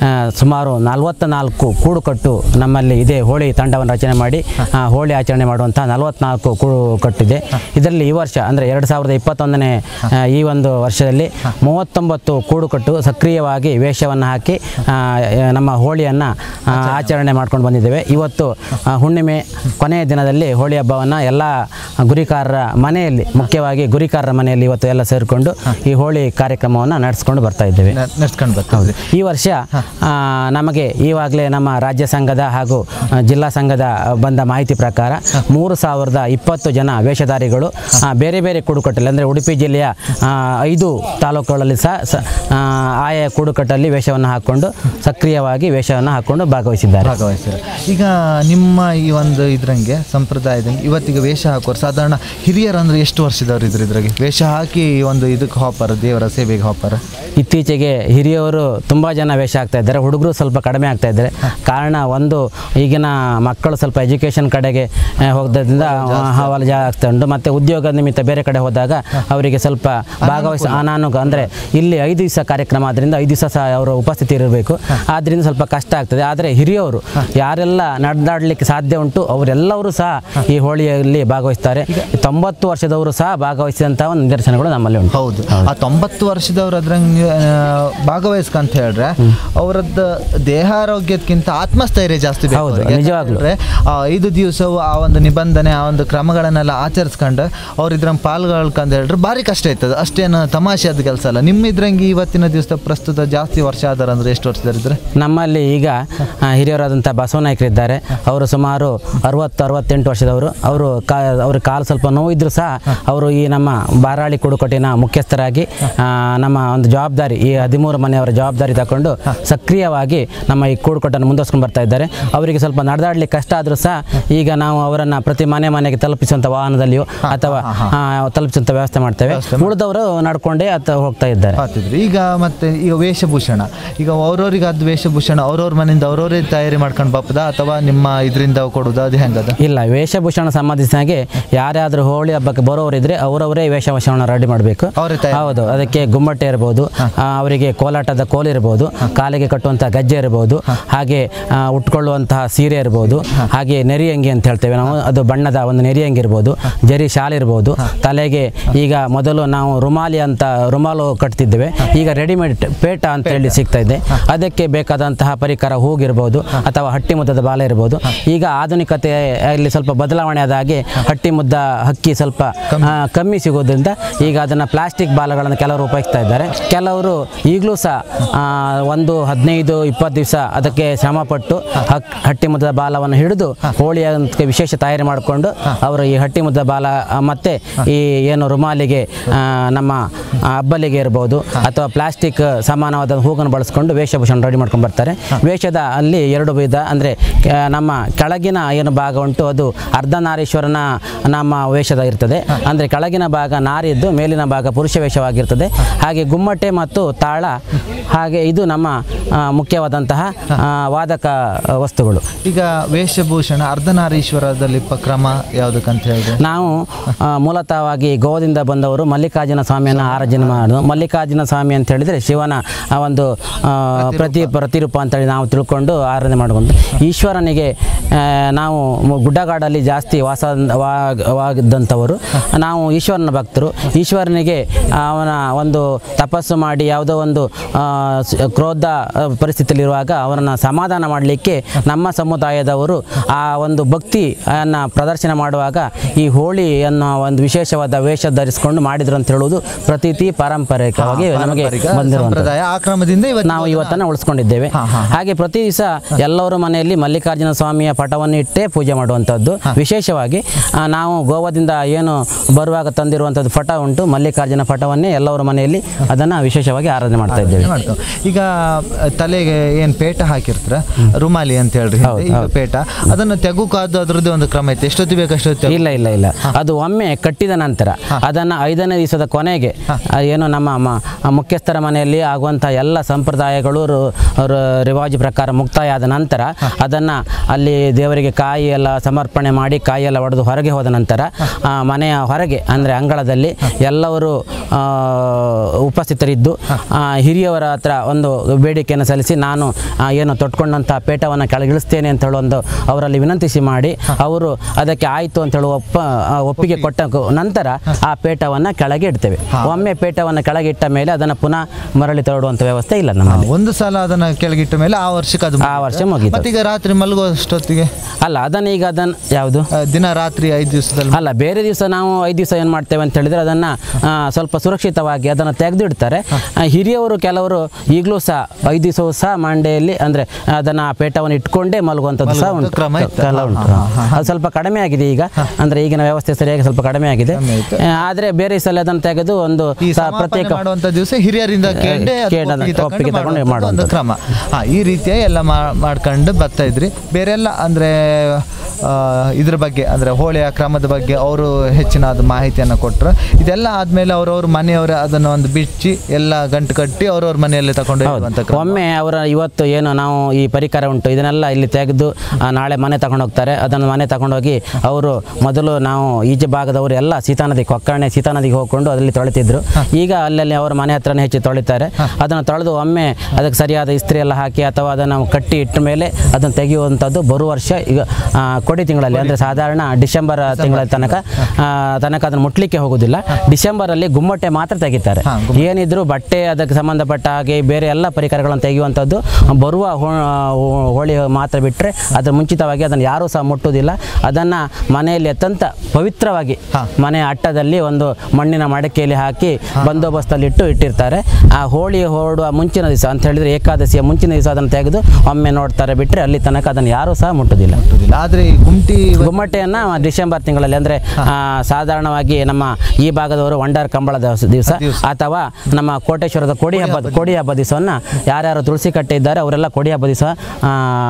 ಆ, ಸುಮಾರು ನಲವತ್ತ ನಾಲ್ಕು ಕೂಡು ಕಟ್ಟು ನಮ್ಮಲ್ಲಿ ಇದೆ ಹೋಳಿ ತಂಡವನ್ನು ರಚನೆ ಮಾಡಿ ಆ, ಹೋಳಿ ಆಚರಣೆ ಮಾಡುವಂಥ ನಲವತ್ನಾಲ್ಕು ಕೂಡು ಕಟ್ಟಿದೆ ಇದರಲ್ಲಿ ಈ ವರ್ಷ ಅಂದರೆ ಎರಡು ಸಾವಿರದ ಇಪ್ಪತ್ತೊಂದನೇ ಆ, ಈ ಒಂದು ವರ್ಷದಲ್ಲಿ ಮೂವತ್ತೊಂಬತ್ತು ಕೂಡುಕಟ್ಟು ಸಕ್ರಿಯವಾಗಿ ವೇಷವನ್ನು ಹಾಕಿ ಆ, ನಮ್ಮ ಹೋಳಿಯನ್ನು ಆಚರಣೆ ಮಾಡ್ಕೊಂಡು ಬಂದಿದ್ದೇವೆ ಇವತ್ತು ಆ, ಹುಣ್ಣಿಮೆ ಕೊನೆಯ ದಿನದಲ್ಲಿ ಹೋಳಿ ಹಬ್ಬವನ್ನು ಎಲ್ಲ ಗುರಿಕಾರರ ಮನೆಯಲ್ಲಿ ಮುಖ್ಯವಾಗಿ ಗುರಿಕಾರರ ಮನೆಯಲ್ಲಿ ಇವತ್ತು ಎಲ್ಲ ಸೇರಿಕೊಂಡು ಈ ಹೋಳಿ ಕಾರ್ಯಕ್ರಮವನ್ನು ನಡೆಸ್ಕೊಂಡು ಬರ್ತಾ ಇದ್ದೇವೆ ನಡ್ಸ್ಕೊಂಡು ಬರ್ತಾರೆ ಈ ವರ್ಷ ಆ, ನಮಗೆ ಈವಾಗಲೇ ನಮ್ಮ ರಾಜ್ಯ ಸಂಘದ ಹಾಗೂ ಆ, ಜಿಲ್ಲಾ ಸಂಘದ ಬಂದ ಮಾಹಿತಿ ಪ್ರಕಾರ ಮೂರು ಸಾವಿರದ ಇಪ್ಪತ್ತು ಜನ ವೇಷಧಾರಿಗಳು ಆ, ಬೇರೆ ಬೇರೆ ಕೂಡುಕಟ್ಟಲ್ಲಿ ಅಂದರೆ ಉಡುಪಿ ಜಿಲ್ಲೆಯ ಆ, ಐದು ತಾಲೂಕುಗಳಲ್ಲಿ ಸಹ ಸ- ಆ, ಆಯಾ ಕೂಡುಕಟ್ಟಲ್ಲಿ ವೇಷವನ್ನು ಹಾಕ್ಕೊಂಡು ಸಕ್ರಿಯವಾಗಿ ವೇಷವನ್ನು ಹಾಕ್ಕೊಂಡು ಭಾಗವಹಿಸಿದ್ದಾರೆ ಭಾಗವಹಿಸ್ತಾರೆ ಈಗ ನಿಮ್ಮ ಈ ಒಂದು ಇದ್ರಂಗೆ ಸಂಪ್ರದಾಯದಂಗೆ ಇವತ್ತಿಗೆ ವೇಷ ಹಾಕೋರು ಸಾಧಾರಣ ಹಿರಿಯರು ಅಂದ್ರೆ ಎಷ್ಟು ವರ್ಷದವ್ರು ಇದ್ರು ಇದ್ರಾಗೆ ವೇಷ ಹಾಕಿ ಈ ಒಂದು ಇದಕ್ಕೆ ಹೋಪಾರ ದೇವರ ಸೇವೆಗೆ ಹೋಪಾರ ಇತ್ತೀಚೆಗೆ ಹಿರಿಯವರು ತುಂಬ ಜನ ವೇಷ ಆಗ್ತಾ ಇದ್ದಾರೆ ಹುಡುಗರು ಸ್ವಲ್ಪ ಕಡಿಮೆ ಆಗ್ತಾ ಇದ್ದಾರೆ ಕಾರಣ ಒಂದು ಈಗಿನ ಮಕ್ಕಳು ಸ್ವಲ್ಪ ಎಜುಕೇಷನ್ ಕಡೆಗೆ ಆ, ಹೋಗೋದ್ರಿಂದ ಹವಾಲು ಜಾ ಆಗ್ತಾ ಉಂಟು ಮತ್ತು ಉದ್ಯೋಗ ನಿಮಿತ್ತ ಬೇರೆ ಕಡೆ ಹೋದಾಗ ಅವರಿಗೆ ಸ್ವಲ್ಪ ಭಾಗವಹಿಸ ಅನಾನುಕ ಅಂದರೆ ಇಲ್ಲಿ ಐದು ದಿವಸ ಕಾರ್ಯಕ್ರಮ ಆದ್ದರಿಂದ ಐದು ದಿವಸ ಸಹ ಅವರ ಉಪಸ್ಥಿತಿ ಇರಬೇಕು ಆದ್ದರಿಂದ ಸ್ವಲ್ಪ ಕಷ್ಟ ಆಗ್ತದೆ ಆದರೆ ಹಿರಿಯವರು ಯಾರೆಲ್ಲ ನಡೆದಾಡಲಿಕ್ಕೆ ಸಾಧ್ಯ ಉಂಟು ಅವರೆಲ್ಲರೂ ಸಹ ಈ ಹೋಳಿಯಲ್ಲಿ ಭಾಗವಹಿಸ್ತಾರೆ ತೊಂಬತ್ತು ವರ್ಷದವರು ಸಹ ಭಾಗವಹಿಸಿದಂಥ ಒಂದು ನಿದರ್ಶನಗಳು ನಮ್ಮಲ್ಲಿ ಉಂಟು ಹೌದು ಆ ತೊಂಬತ್ತು ವರ್ಷದವ್ರು ಅದ್ರಂಗೆ ಭಾಗವಹಿಸ್ಕಂತ ಹೇಳ್ರೆ ಅವರದ್ದು ದೇಹಾರೋಗ್ಯಕ್ಕಿಂತ ಆತ್ಮಸ್ಥೈರ್ಯ ಜಾಸ್ತಿ ಬೇಕು ಹೌದು, ಅವ್ರಿಗೆ. ನಿಜವಾಗ್ಲೂ. ಯಾಕಂದ್ರೆ ಆ ಐದು ದಿವಸವು ಆ ಒಂದು ನಿಬಂಧನೆ ಆ ಒಂದು ಕ್ರಮಗಳನ್ನೆಲ್ಲ ಆಚರಿಸ್ಕೊಂಡು ಅವ್ರು ಇದ್ರಂಗೆ ಪಾಲ್ಗೊಳ್ಕಂತ ಹೇಳ್ರೆ ಭಾರಿ ಕಷ್ಟ ಆಯ್ತದೆ ಅಷ್ಟೇನು ತಮಾಷೆ ಆದ ಕೆಲಸ ಅಲ್ಲ ನಿಮ್ಮ ಇದ್ರಂಗೆ ಇವತ್ತಿನ ದಿವಸ ಪ್ರಸ್ತುತ ಜಾಸ್ತಿ ವರ್ಷ ಆದಾರ ಅಂದ್ರೆ ಎಷ್ಟು ವರ್ಷದಲ್ಲಿದ್ರೆ ನಮ್ಮಲ್ಲಿ ಈಗ ಆ, ಹಿರಿಯರಾದಂಥ ಬಸವನಾಯಕರಿದ್ದಾರೆ ಅವರು ಸುಮಾರು ಅರವತ್ತು ಅರವತ್ತೆಂಟು ವರ್ಷದವರು ಅವರು ಕಾ ಅವ್ರ ಕಾಲು ಸ್ವಲ್ಪ ನೋವಿದ್ರು ಸಹ ಅವರು ಈ ನಮ್ಮ ಬಾರಾಳಿ ಕುಡುಕೊಟ್ಟಿನ ಮುಖ್ಯಸ್ಥರಾಗಿ ಆ, ನಮ್ಮ ಒಂದು ಜವಾಬ್ದಾರಿ ಈ ಹದಿಮೂರು ಮನೆಯವರ ಜವಾಬ್ದಾರಿ ತಗೊಂಡು ಸಕ್ರಿಯವಾಗಿ ನಮ್ಮ ಈ ಕೂಡುಕೊಟ್ಟನ್ನು ಮುಂದುವರ್ಸ್ಕೊಂಡು ಬರ್ತಾ ಇದ್ದಾರೆ ಅವರಿಗೆ ಸ್ವಲ್ಪ ನಡೆದಾಡಲಿಕ್ಕೆ ಕಷ್ಟ ಆದರೂ ಸಹ ಈಗ ನಾವು ಅವರನ್ನು ಪ್ರತಿ ಮನೆ ಮನೆಗೆ ತಲುಪಿಸುವಂಥ ವಾಹನದಲ್ಲಿಯೋ ಅಥವಾ ಆ, ತಲುಪಿಸುವಂಥ ವ್ಯವಸ್ಥೆ ಮಾಡ್ತೇವೆ ಉಳಿದವರು ನಡ್ಕೊಂಡೇ ಅಥವಾ ಹೋಗ್ತಾ ಇದ್ದಾರೆ ಆಗ್ತಿದ್ರು ಈಗ ಮತ್ತೆ ಈಗ ವೇಷಭೂಷಣ ಈಗ ಅವ್ರವ್ರಿಗೆ ಅದು ವೇಷಭೂಷಣ ಅವ್ರವ್ರ ಮನೆಯಿಂದ ಅವ್ರವರೇ ತಯಾರಿ ಮಾಡ್ಕೊಂಡು ಬಾಪದ ಅಥವಾ ನಿಮ್ಮ ಇದರಿಂದ ಕೊಡುದ ಅದು ಹೆಂಗದ ಇಲ್ಲ ವೇಷಭೂಷಣ ಸಂಬಂಧಿಸಿದ ಹಾಗೆ ಯಾರ್ಯಾದ್ರೂ ಹೋಳಿ ಹಬ್ಬಕ್ಕೆ ಬರೋರಿದ್ರೆ ಅವರವರೇ ವೇಷಭೂಷಣ ರೆಡಿ ಮಾಡಬೇಕು ಅವರೇ ತಯಾರಿ ಹೌದು ಅದಕ್ಕೆ ಗುಮ್ಮಟೆ ಇರ್ಬೋದು ಆ, ಅವರಿಗೆ ಕೋಲಾಟದ ಕೋಲು ಇರ್ಬೋದು ಕಾಲಿಗೆ ಕಟ್ಟುವಂತಹ ಗಜ್ಜೆ ಇರ್ಬೋದು ಹಾಗೆ ಆ, ಉಟ್ಕೊಳ್ಳುವಂತಹ ಸೀರೆ ಇರ್ಬೋದು ಹಾಗೆ ನೆರಿಯಂಗಿ ಅಂತ ಹೇಳ್ತೇವೆ ನಾವು ಅದು ಬಣ್ಣದ ಒಂದು ನೆರಿಯಂಗಿ ಇರ್ಬೋದು ಜರಿ ಶಾಲ್ ಇರ್ಬೋದು ತಲೆಗೆ ಈಗ ಮೊದಲು ನಾವು ರುಮಾಲಿ ಅಂತ ರುಮಾಲು ಕಟ್ತಿದ್ದೇವೆ ಈಗ ರೆಡಿಮೇಡ್ ಪೇಟ ಅಂತ ಹೇಳಿ ಸಿಗ್ತಾ ಇದೆ ಅದಕ್ಕೆ ಬೇಕಾದಂತಹ ಪರಿಕರ ಹೂಗಿರ್ಬೋದು ಅಥವಾ ಹಟ್ಟಿ ಮುದ್ದದ ಬಾಲ ಇರ್ಬೋದು ಈಗ ಆಧುನಿಕತೆಯಲ್ಲಿ ಸ್ವಲ್ಪ ಬದಲಾವಣೆ ಆದ ಹಾಗೆ ಹಟ್ಟಿ ಮುದ್ದ ಹಕ್ಕಿ ಸ್ವಲ್ಪ ಆ, ಕಮ್ಮಿ ಸಿಗೋದ್ರಿಂದ ಈಗ ಅದನ್ನು ಪ್ಲಾಸ್ಟಿಕ್ ಬಾಲಗಳನ್ನು ಕೆಲವರು ಉಪಯೋಗಿಸ್ತಾ ಇದ್ದಾರೆ ಕೆಲವರು ಈಗಲೂ ಸಹ ಆ, ಒಂದು ಹದಿನೈದು ಇಪ್ಪತ್ತು ದಿವಸ ಅದಕ್ಕೆ ಶ್ರಮಪಟ್ಟು ಹಕ್ ಹಟ್ಟಿ ಮುದ್ದದ ಬಾಲವನ್ನು ಹಿಡಿದು ಹೋಳಿಯ ಅಂತ ವಿಶೇಷ ತಯಾರಿ ಮಾಡಿಕೊಂಡು ಅವರು ಈ ಹಟ್ಟಿ ಮುದ್ದ ಬಾಲ ಆ, ಮತ್ತೆ ಈ ಏನು ರುಮಾಲಿಗೆ ಆ, ನಮ್ಮ ಆ, ಹಬ್ಬಲಿಗೆ ಇರ್ಬೋದು ಅಥವಾ ಪ್ಲಾಸ್ಟಿಕ್ ಸಮಾನವಾದ ಹೂಗನ್ನು ಬಳಸ್ಕೊಂಡು ವೇಷಭೂಷಣ ರೆಡಿ ಮಾಡ್ಕೊಂಡು ಬರ್ತಾರೆ ವೇಷದ ಅಲ್ಲಿ ಎರಡು ವಿಧ ಅಂದರೆ ನಮ್ಮ ಕೆಳಗಿನ ಏನು ಭಾಗ ಉಂಟು ಅದು ಅರ್ಧನಾರೀಶ್ವರನ ನಮ್ಮ ವೇಷದ ಇರ್ತದೆ ಅಂದರೆ ಕೆಳಗಿನ ಭಾಗ ನಾರಿದ್ದು ಮೇಲಿನ ಭಾಗ ಪುರುಷ ವೇಷವಾಗಿರ್ತದೆ ಹಾಗೆ ಗುಮ್ಮಟೆ ಮತ್ತು ತಾಳ ಹಾಗೆ ಇದು ನಮ್ಮ ಆ, ಮುಖ್ಯವಾದಂತಹ ಆ, ವಾದಕ ವಸ್ತುಗಳು ಈಗ ವೇಷಭೂಷಣ ಅರ್ಧನಾರೀಶ್ವರದಲ್ಲಿ ಪ- ಕ್ರಮ ಯಾವುದಕ್ಕಂತ ಹೇಳಿದ್ರೆ ನಾವು ಆ, ಮೂಲತಃವಾಗಿ ಗೋವಾದಿಂದ ಬಂದವರು ಮಲ್ಲಿಕಾರ್ಜುನ ಸ್ವಾಮಿಯನ್ನು ಆರಾಧನೆ ಮಾಡೋದು ಮಲ್ಲಿಕಾರ್ಜುನ ಸ್ವಾಮಿ ಅಂತ ಹೇಳಿದರೆ ಶಿವನ ಆ ಒಂದು ಆ, ಪ್ರತಿ ಪ್ರತಿರೂಪ ಅಂತೇಳಿ ನಾವು ತಿಳ್ಕೊಂಡು ಆರಾಧನೆ ಮಾಡಿಕೊಂಡು ಈಶ್ವರನಿಗೆ ಆ, ನಾವು ಮು- ಗುಡ್ಡಗಾಡಲ್ಲಿ ಜಾಸ್ತಿ ವಾಸ ವಾಗಿದ್ದಂಥವರು ನಾವು ಈಶ್ವರನ ಭಕ್ತರು ಈಶ್ವರನಿಗೆ ಅವನ ಒಂದು ತಪಸ್ಸು ಮಾಡಿ ಯಾವುದೋ ಒಂದು ಆ, ಸ- ಕ್ರೋಧ ಆ, ಪರಿಸ್ಥಿತಿಯಲ್ಲಿರುವಾಗ ಅವರನ್ನು ಸಮಾಧಾನ ಮಾಡಲಿಕ್ಕೆ ನಮ್ಮ ಸಮುದಾಯದವರು ಆ ಒಂದು ಭಕ್ತಿಯನ್ನು ಪ್ರದರ್ಶನ ಮಾಡುವಾಗ ಈ ಹೋಳಿ ಅನ್ನೋ ಒಂದು ವಿಶೇಷವಾದ ವೇಷ ಧರಿಸಿಕೊಂಡು ಮಾಡಿದ್ರು ಅಂತ ಹೇಳುವುದು ಪ್ರತೀತಿ ಪಾರಂಪರಿಕವಾಗಿ ನಮಗೆ ಪಾರಂಪರಿಕ ಬಂದಿರುವಂಥದ್ದು ಸಂಪ್ರದಾಯ ಆ ಕ್ರಮದಿಂದ ಇವತ್ತು ನಾವು ಇವತ್ತನ್ನು ಉಳಿಸ್ಕೊಂಡಿದ್ದೇವೆ ಹಾಗೆ ಪ್ರತಿ ದಿವಸ ಎಲ್ಲರ ಮನೆಯಲ್ಲಿ ಮಲ್ಲಿಕಾರ್ಜುನ ಸ್ವಾಮಿಯ ಪಟವನ್ನು ಇಟ್ಟೇ ಪೂಜೆ ಮಾಡುವಂಥದ್ದು ವಿಶೇಷವಾಗಿ ಆ, ನಾವು ಗೋವಾದಿಂದ ಏನು ಬರುವಾಗ ತಂದಿರುವಂಥದ್ದು ಪಟ ಉಂಟು ಮಲ್ಲಿಕಾರ್ಜುನ ಪಟವನ್ನೇ ಎಲ್ಲರ ಮನೆಯಲ್ಲಿ ಅದನ್ನು ವಿಶೇಷವಾಗಿ ಆರಾಧನೆ ಮಾಡ್ತಾ ಇದ್ದೇವೆ ಮಾಡ್ಕೊ. ಈಗ ಅಹ್, ತಲೆಗೆ ಏನ್ ಪೇಟ ಹಾಕಿರ್ತಾರ ರುಮಾಲಿ ಅಂತ ಹೇಳ್ರಿ ಹಿಂದೆ. ಈಗ ಪೇಟ ಅದನ್ನು ತೆಗುಕಾದು ಅದ್ರದ್ದು ಒಂದು ಕ್ರಮ ಐತೆ ಎಷ್ಟೊತ್ತಿ ಬೇಕು ಅಷ್ಟೊತ್ತಿ ಇಲ್ಲ ಇಲ್ಲ ಇಲ್ಲ ಅದು ಒಮ್ಮೆ ಕಟ್ಟಿದ ನಂತರ ಅದನ್ನು ಐದನೇ ದಿವಸದ ಕೊನೆಗೆ ಆ, ಏನು ನಮ್ಮ ಮ- ಆ ಮುಖ್ಯಸ್ಥರ ಮನೆಯಲ್ಲಿ ಆಗುವಂಥ ಎಲ್ಲ ಸಂಪ್ರದಾಯಗಳು ರು- ರು- ರಿವಾಜು ಪ್ರಕಾರ ಮುಕ್ತಾಯ ಆದ ನಂತರ ಅದನ್ನು ಅಲ್ಲಿ ದೇವರಿಗೆ ಕಾಯಿ ಎಲ್ಲ ಸಮರ್ಪಣೆ ಮಾಡಿ ಕಾಯಿ ಎಲ್ಲ ಒಡೆದು ಹೊರಗೆ ಹೋದ ನಂತರ ಆ, ಮನೆಯ ಹೊರಗೆ ಅಂದರೆ ಅಂಗಳದಲ್ಲಿ ಎಲ್ಲವರು ಆ, ಉಪಸ್ಥಿತರಿದ್ದು ಆ, ಹಿರಿಯವರ ಹತ್ರ ಒಂದು ಬೇಡಿಕೆ ಕೋರಿಕೆಯನ್ನು ಸಲ್ಲಿಸಿ ನಾನು ಆ, ಏನು ತೊಟ್ಕೊಂಡಂಥ ಪೇಟವನ್ನು ಕೆಳಗಿಳಿಸ್ತೇನೆ ಅಂತ ಹೇಳಿ ಒಂದು ಅವರಲ್ಲಿ ವಿನಂತಿಸಿ ಮಾಡಿ ಅವರು ಅದಕ್ಕೆ ಆಯಿತು ಅಂತ ಹೇಳಿ ಒಪ್ಪ ಆ, ಒಪ್ಪಿಗೆ ಕೊಟ್ಟ ಕ- ನಂತರ ಆ ಪೇಟವನ್ನು ಕೆಳಗೆ ಇಡ್ತೇವೆ ಒಮ್ಮೆ ಪೇಟವನ್ನು ಕೆಳಗೆ ಇಟ್ಟ ಮೇಲೆ ಅದನ್ನು ಪುನಃ ಮರಳಿ ತರುವಂಥ ವ್ಯವಸ್ಥೆ ಇಲ್ಲ ನಮ್ಮಲ್ಲಿ ಒಂದು ಸಲ ಅದನ್ನ ಕೆಳಗಿಟ್ಟ ಮೇಲೆ ಆ ವರ್ಷಕ್ಕೆ ಅದು ಆ ವರ್ಷ ಮುಗೀತು. ಮತ್ತೀಗ ರಾತ್ರಿ ಮಲಗುವಷ್ಟೊತ್ತಿಗೆ ಅಲ್ಲ ಅದನ್ನು ಈಗ ಅದನ್ನು ಯಾವುದು ಆ, ದಿನ ರಾತ್ರಿ ಐದು ದಿವಸದಲ್ಲಿ ಅಲ್ಲ ಬೇರೆ ದಿವಸ ನಾವು ಐದು ದಿವಸ ಏನು ಮಾಡ್ತೇವೆ ಅಂತ ಹೇಳಿದ್ರೆ ಅದನ್ನು ಸ್ವಲ್ಪ ಸುರಕ್ಷಿತವಾಗಿ ಅದನ್ನು ತೆಗೆದು ಇಡ್ತಾರೆ ಆ, ಹಿರಿಯವರು ಕೆಲವರು ಈಗಲೂ ಸಹ ಐದು ದಿವಸವೂ ಸಹ ಮಂಡೆಯಲ್ಲಿ ಅಂದರೆ ಅದನ್ನು ಆ ಪೇಟವನ್ನು ಇಟ್ಕೊಂಡೇ ಮಲಗುವಂಥದ್ದು ಸಹ ಮಲಗುವಂಥ ಉಂಟು ಕ್ರಮ ಇತ್ತು. ಕಾಲ ಉಂಟು ಅದು ಸ್ವಲ್ಪ ಕಡಿಮೆ ಆಗಿದೆ ಈಗ ಅಂದರೆ ಈಗಿನ ವ್ಯವಸ್ಥೆ ಸರಿಯಾಗಿ ಸ್ವಲ್ಪ ಕಡಿಮೆ ಆಗಿದೆ ಆ, ಆದರೆ ಬೇರೆ ಸಲ ಅದನ್ನು ತೆಗೆದು ಒಂದು ಈ ಸ- ಸಮಾಪನೆ ಪ್ರತ್ಯೇಕ ಮಾಡುವಂತ ದಿವಸ ಹಿರಿಯರಿಂದ ಕೇಳಿ ಅದು ಕೇಳಿ ಅದನ್ನ ಒಪ್ಪಿಗೆ ಒಪ್ಪಿಗೆ ತಗೊಂಡು ತಗೊಂಡು ಮಾಡುವಂಥದ್ದು ಒಂದು ಮಾಡುವಂಥದ್ದು. ಕ್ರಮ ಹಾ ಈ ರೀತಿಯ ಎಲ್ಲ ಮಾ- ಮಾಡ್ಕೊಂಡು ಬರ್ತಾ ಇದ್ರಿ ಬೇರೆಲ್ಲ ಅಂದ್ರೆ ಆ, ಇದ್ರ ಬಗ್ಗೆ ಅಂದ್ರೆ ಹೋಳಿಯ ಕ್ರಮದ ಬಗ್ಗೆ ಅವರು ಹೆಚ್ಚಿನ ಅದು ಮಾಹಿತಿಯನ್ನು ಕೊಟ್ಟರು ಇದೆಲ್ಲ ಆದ್ಮೇಲೆ ಅವ್ರವ್ರ ಮನೆಯವರ ಅದನ್ನು ಒಂದು ಬಿಚ್ಚಿ ಎಲ್ಲ ಗಂಟು ಕಟ್ಟಿ ಅವ್ರವ್ರ ಮನೆಯಲ್ಲಿ ತಗೊಂಡು ಹೋಗುವಂತ ಕ್ರಮ ಒಮ್ಮೆ ಅವರ ಇವತ್ತು ಏನು ನಾವು ಈ ಪರಿಕರ ಉಂಟು ಇದನ್ನೆಲ್ಲ ಇಲ್ಲಿ ತೆಗೆದು ಆ, ನಾಳೆ ಮನೆ ತಗೊಂಡು ಹೋಗ್ತಾರೆ ಅದನ್ನು ಮನೆ ತಗೊಂಡೋಗಿ ಅವರು ಮೊದಲು ನಾವು ಈಚೆ ಭಾಗದವರು ಎಲ್ಲ ಸೀತಾ ನದಿ ಕೊಕ್ಕರ್ಣೆ ಸೀತಾ ನದಿಗೆ ಹೋಗ್ಕೊಂಡು ಅದರಲ್ಲಿ ತೊಳಿತಿದ್ರು ಈಗ ಅಲ್ಲಲ್ಲಿ ಅವರ ಮನೆ ಹತ್ರನೇ ಹೆಚ್ಚು ತೊಳಿತಾರೆ ಅದನ್ನು ತೊಳೆದು ಒಮ್ಮೆ ಅದಕ್ಕೆ ಸರಿಯಾದ ಇಸ್ತ್ರಿ ಎಲ್ಲ ಹಾಕಿ ಅಥವಾ ಅದನ್ನು ಕಟ್ಟಿ ಇಟ್ಟ ಮೇಲೆ ಅದನ್ನು ತೆಗೆಯುವಂಥದ್ದು ಬರುವ ವರ್ಷ ಈಗ ಆ, ಕೊಡಿ ತಿಂಗಳಲ್ಲಿ ಅಂದರೆ ಸಾಧಾರಣ ಡಿಸೆಂಬರ್ ತಿಂಗಳ ತನಕ ಆ, ತನಕ ಅದನ್ನು ಮುಟ್ಲಿಕ್ಕೆ ಹೋಗೋದಿಲ್ಲ ಡಿಸೆಂಬರಲ್ಲಿ ಗುಮ್ಮಟೆ ಮಾತ್ರ ತೆಗಿತಾರೆ ಏನಿದ್ರು ಬಟ್ಟೆ ಅದಕ್ಕೆ ಸಂಬಂಧಪಟ್ಟ ಹಾಗೆ ಬೇರೆ ಎಲ್ಲ ಪರಿಕರಗಳನ್ನು ತೆಗೆಯುವಂಥದ್ದು ಬರುವ ಹೋ- ಹೋ- ಹೋಳಿ ಮಾತ್ರ ಬಿಟ್ಟರೆ ಅದರ ಮುಂಚಿತವಾಗಿ ಅದನ್ನು ಯಾರೂ ಸಹ ಮುಟ್ಟುವುದಿಲ್ಲ ಅದನ್ನು ಮನೆಯಲ್ಲಿ ಅತ್ಯಂತ ಪವಿತ್ರವಾಗಿ ಮನೆ ಅಟ್ಟದಲ್ಲಿ ಒಂದು ಮಣ್ಣಿನ ಮಡಕೆಯಲ್ಲಿ ಹಾಕಿ ಬಂದೋಬಸ್ತಲ್ಲಿ ಇಟ್ಟು ಇಟ್ಟಿರ್ತಾರೆ ಆ ಹೋಳಿ ಹೊರಡುವ ಮುಂಚಿನ ದಿವಸ ಅಂತ ಹೇಳಿದರೆ ಏಕಾದಶಿಯ ಮುಂಚಿನ ದಿವಸ ಅದನ್ನು ತೆಗೆದು ಒಮ್ಮೆ ನೋಡ್ತಾರೆ ಬಿಟ್ಟರೆ ಅಲ್ಲಿ ತನಕ ಅದನ್ನು ಯಾರೂ ಸಹ ಮುಟ್ಟುವುದಿಲ್ಲ ಆದ್ರೆ ಈ ಗುಮ್ಟಿ ಗುಮ್ಮಟೆಯನ್ನು ಡಿಸೆಂಬರ್ ತಿಂಗಳಲ್ಲಿ ಅಂದರೆ ಸಾಧಾರಣವಾಗಿ ನಮ್ಮ ಈ ಭಾಗದವರು ವಂಡರ್ ಕಂಬಳ ದಿವಸ ದಿವಸ ಅಥವಾ ನಮ್ಮ ಕೋಟೇಶ್ವರದ ಕೋಡಿ ಹಬ್ಬದ ಕೋಡಿ ಹಬ್ಬ ದಿವಸವನ್ನು ಯಾರ್ಯಾರು ತುಳಸಿ ಕಟ್ಟೆ ಇದ್ದಾರೆ ಅವರೆಲ್ಲ ಕೋಡಿ ಹಬ್ಬ ದಿವಸ ಆ,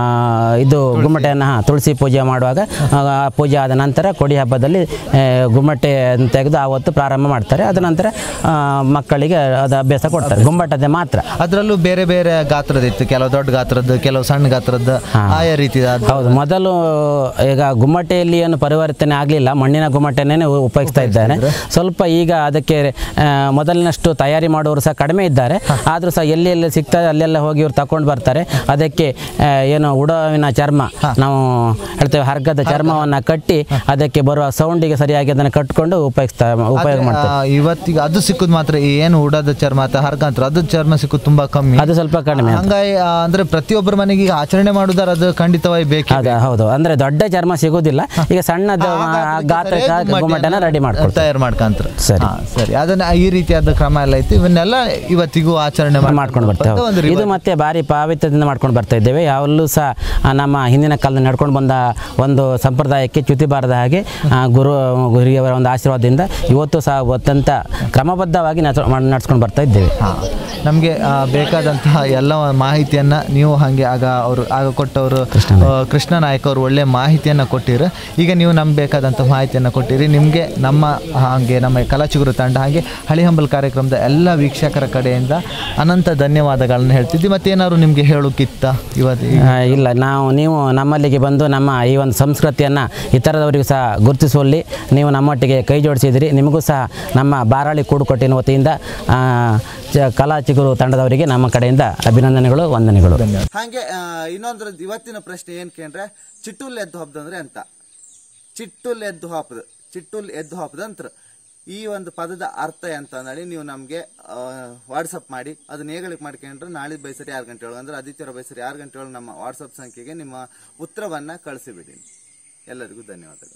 ಇದು ಗುಮ್ಮಟೆಯನ್ನು ಹಾ, ತುಳಸಿ ಪೂಜೆ ಮಾಡುವಾಗ ಆ, ಪೂಜೆ ಆದ ನಂತರ ಕೋಡಿ ಹಬ್ಬದಲ್ಲಿ ಆ, ಗುಮ್ಮಟೆ ತೆಗೆದು ಆವತ್ತು ಪ್ರಾರಂಭ ಮಾಡ್ತಾರೆ ಅದ ನಂತರ ಆ, ಮಕ್ಕಳಿಗೆ ಅದು ಅಭ್ಯಾಸ ಕೊಡ್ತಾರೆ ಗುಮ್ಮಟದ ಮಾತ್ರ ಅದರಲ್ಲೂ ಬೇರೆ ಬೇರೆ ಗಾತ್ರದ ಇತ್ತು ಕೆಲವು ದೊಡ್ಡ ಗಾತ್ರದ್ದು ಕೆಲವು ಸಣ್ಣ ಗಾತ್ರದ್ದು ಆಯಾ ರೀತಿ ಹೌದು ಮೊದಲು ಈಗ ಗುಮ್ಮಟೆಯಲ್ಲಿ ಏನು ಪರಿವರ್ತನೆ ಆಗಲಿಲ್ಲ ಮಣ್ಣಿನ ಗುಮ್ಮಟೆನೇ ಉಪಯೋಗಿಸ್ತಾ ಇದ್ದಾರೆ ಸ್ವಲ್ಪ ಈಗ ಅದಕ್ಕೆ ಆ, ಮೊದಲಿನಷ್ಟು ತಯಾರಿ ಮಾಡುವವರು ಸಹ ಕಡಿಮೆ ಇದ್ದಾರೆ ಆದರೂ ಸಹ ಎಲ್ಲಿ ಎಲ್ಲಿ ಸಿಗ್ತದೆ ಅಲ್ಲೆಲ್ಲ ಹೋಗಿ ಇವ್ರು ತಕೊಂಡು ಬರ್ತಾರೆ ಅದಕ್ಕೆ ಆ, ಏನು ಉಡವಿನ ಚರ್ಮ ನಾವು ಹೇಳ್ತೇವೆ ಹರ್ಗದ ಚರ್ಮವನ್ನು ಕಟ್ಟಿ ಅದಕ್ಕೆ ಬರುವ ಸೌಂಡಿಗೆ ಸರಿಯಾಗಿ ಅದನ್ನು ಕಟ್ಕೊಂಡು ಉಪಯೋಗಿಸ್ತಾ ಉಪಯೋಗ ಮಾಡ್ತಾರೆ ಇವತ್ತಿಗೆ ಅದು ಸಿಕ್ಕುದು ಮಾತ್ರ ಈ ಏನು ಉಡದ ಚರ್ಮ ಅಥವಾ ಹರ್ಗಂತ್ರ ಅದು ಚರ್ಮ ಸಿಕ್ಕುದು ತುಂಬಾ ಕಮ್ಮಿ ಅದು ಸ್ವಲ್ಪ ಕಡಿಮೆ ಅಂತ. ಹಂಗಾಗಿ ಆ, ಅಂದ್ರೆ ಪ್ರತಿಯೊಬ್ಬರ ಮನೆಗೆ ಈಗ ಆಚರಣೆ ಮಾಡುದಾರ ಅದು ಖಂಡಿತವಾಗಿ ಬೇಕು ಹೌದು ಹೌದು ಅಂದ್ರೆ ದೊಡ್ಡ ಚರ್ಮ ಸಿಗೋದಿಲ್ಲ ಈಗ ಸಣ್ಣದ ಗಾತ್ರ ಗುಮ್ಮಟನ ರೆಡಿ ಮಾಡ್ಕೊಡ್ತಾರೆ ತಯಾರು ಮಾಡ್ಕಂತ್ರ ಸರಿ. ಹಾ, ಸರಿ ಅದನ್ನ ಈ ರೀತಿಯಾದ ಕ್ರಮ ಎಲ್ಲ ಐತಿ ಇವನ್ನೆಲ್ಲ ಇವತ್ತಿಗೂ ಆಚರಣೆ ಮಾಡ್ಕೊಂಡು ಬರ್ತೇವೆ ಒಂದು ಹೌದು. ಇದು ಮತ್ತೆ ಭಾರಿ ಪಾವಿತ್ರ್ಯದಿಂದ ಮಾಡ್ಕೊಂಡು ಬರ್ತಾ ಇದ್ದೇವೆ ಯಾವಲ್ಲೂ ಸಹ ಆ, ನಮ್ಮ ಹಿಂದಿನ ಕಾಲದಲ್ಲಿ ನಡ್ಕೊಂಡು ಬಂದ ಒಂದು ಸಂಪ್ರದಾಯಕ್ಕೆ ಚ್ಯುತಿ ಬಾರದ ಹಾಗೆ ಆ, ಗುರು ಗುರಿಯವರ ಒಂದು ಆಶೀರ್ವಾದದಿಂದ ಇವತ್ತು ಸಹ ಅತ್ಯಂತ ಕ್ರಮಬದ್ಧವಾಗಿ ನಡ್ಸ್ಕೊಂಡು ಬರ್ತಾ ಇದ್ದೇವೆ ನಮಗೆ ಬೇಕಾದಂತಹ ಎಲ್ಲ ಮಾಹಿತಿಯನ್ನ ನೀವು ಹಾಗೆ ಆಗ ಅವರು ಆಗ ಕೊಟ್ಟವರು ಆ, ಕೃಷ್ಣ ನಾಯಕ್ ಅವರು ಒಳ್ಳೆ ಮಾಹಿತಿಯನ್ನು ಕೊಟ್ಟಿರು ಈಗ ನೀವು ನಮ್ಗೆ ಬೇಕಾದಂಥ ಮಾಹಿತಿಯನ್ನು ಕೊಟ್ಟಿರಿ ನಿಮಗೆ ನಮ್ಮ ಹಾಗೆ ನಮ್ಮ ಕಲಾಚಿಗುರು ತಂಡ ಹಾಗೆ ಹಳಿಹಂಬಲ್ ಕಾರ್ಯಕ್ರಮದ ಎಲ್ಲ ವೀಕ್ಷಕರ ಕಡೆಯಿಂದ ಅನಂತ ಧನ್ಯವಾದಗಳನ್ನು ಹೇಳ್ತಿದ್ವಿ ಮತ್ತೇನಾದ್ರು ನಿಮಗೆ ಹೇಳೋಕ್ಕಿತ್ತ ಇವತ್ತು ಈ- ಆ, ಇಲ್ಲ ನಾವು ನೀವು ನಮ್ಮಲ್ಲಿಗೆ ಬಂದು ನಮ್ಮ ಈ ಒಂದು ಸಂಸ್ಕೃತಿಯನ್ನು ಇತರದವರಿಗೂ ಸಹ ಗುರುತಿಸುವಲ್ಲಿ ನೀವು ನಮ್ಮೊಟ್ಟಿಗೆ ಕೈ ಜೋಡಿಸಿದಿರಿ ನಿಮಗೂ ಸಹ ನಮ್ಮ ಬಾರಾಳಿ ಕೂಡುಕೊಟ್ಟಿನ ವತಿಯಿಂದ ಆ, ಚ- ಕಲಾ ಚಿಗುರು ತಂಡದವರಿಗೆ ನಮ್ಮ ಕಡೆಯಿಂದ ಅಭಿನಂದನೆಗಳು ವಂದನೆಗಳು ಹಾಗೆ ಆ, ಇನ್ನೊಂದ್ರ ಇವತ್ತಿನ ಪ್ರಶ್ನೆ ಏನ್ ಕೇಂದ್ರೆ ಚಿಟ್ಟುಲ್ ಎದ್ದು ಹಬ್ಬದ ಅಂದ್ರೆ ಅಂತ ಚಿಟ್ಟುಲ್ ಎದ್ದು ಹಾಪದ ಚಿಟ್ಟುಲ್ ಎದ್ದು ಹಾಪದ ಅಂತ ಈ ಒಂದು ಪದದ ಅರ್ಥ ಎಂತ ಅಂದೇಳಿ ನೀವು ನಮ್ಗೆ ವಾಟ್ಸಪ್ ಮಾಡಿ ಅದನ್ನ ಹೇಗಳಿಗೆ ಮಾಡ್ಕೊಂಡ್ರೆ ನಾಳೆ ಬೈಸರಿ ಆರು ಗಂಟೆ ಒಳಗೆ ಅಂದ್ರೆ ಆದಿತ್ಯರ ಬೈಸರಿ ಆರು ಗಂಟೆ ಒಳಗೆ ನಮ್ಮ ವಾಟ್ಸಪ್ ಸಂಖ್ಯೆಗೆ ನಿಮ್ಮ ಉತ್ತರವನ್ನ ಕಳಿಸಿಬಿಡಿ ಎಲ್ಲರಿಗೂ ಧನ್ಯವಾದಗಳು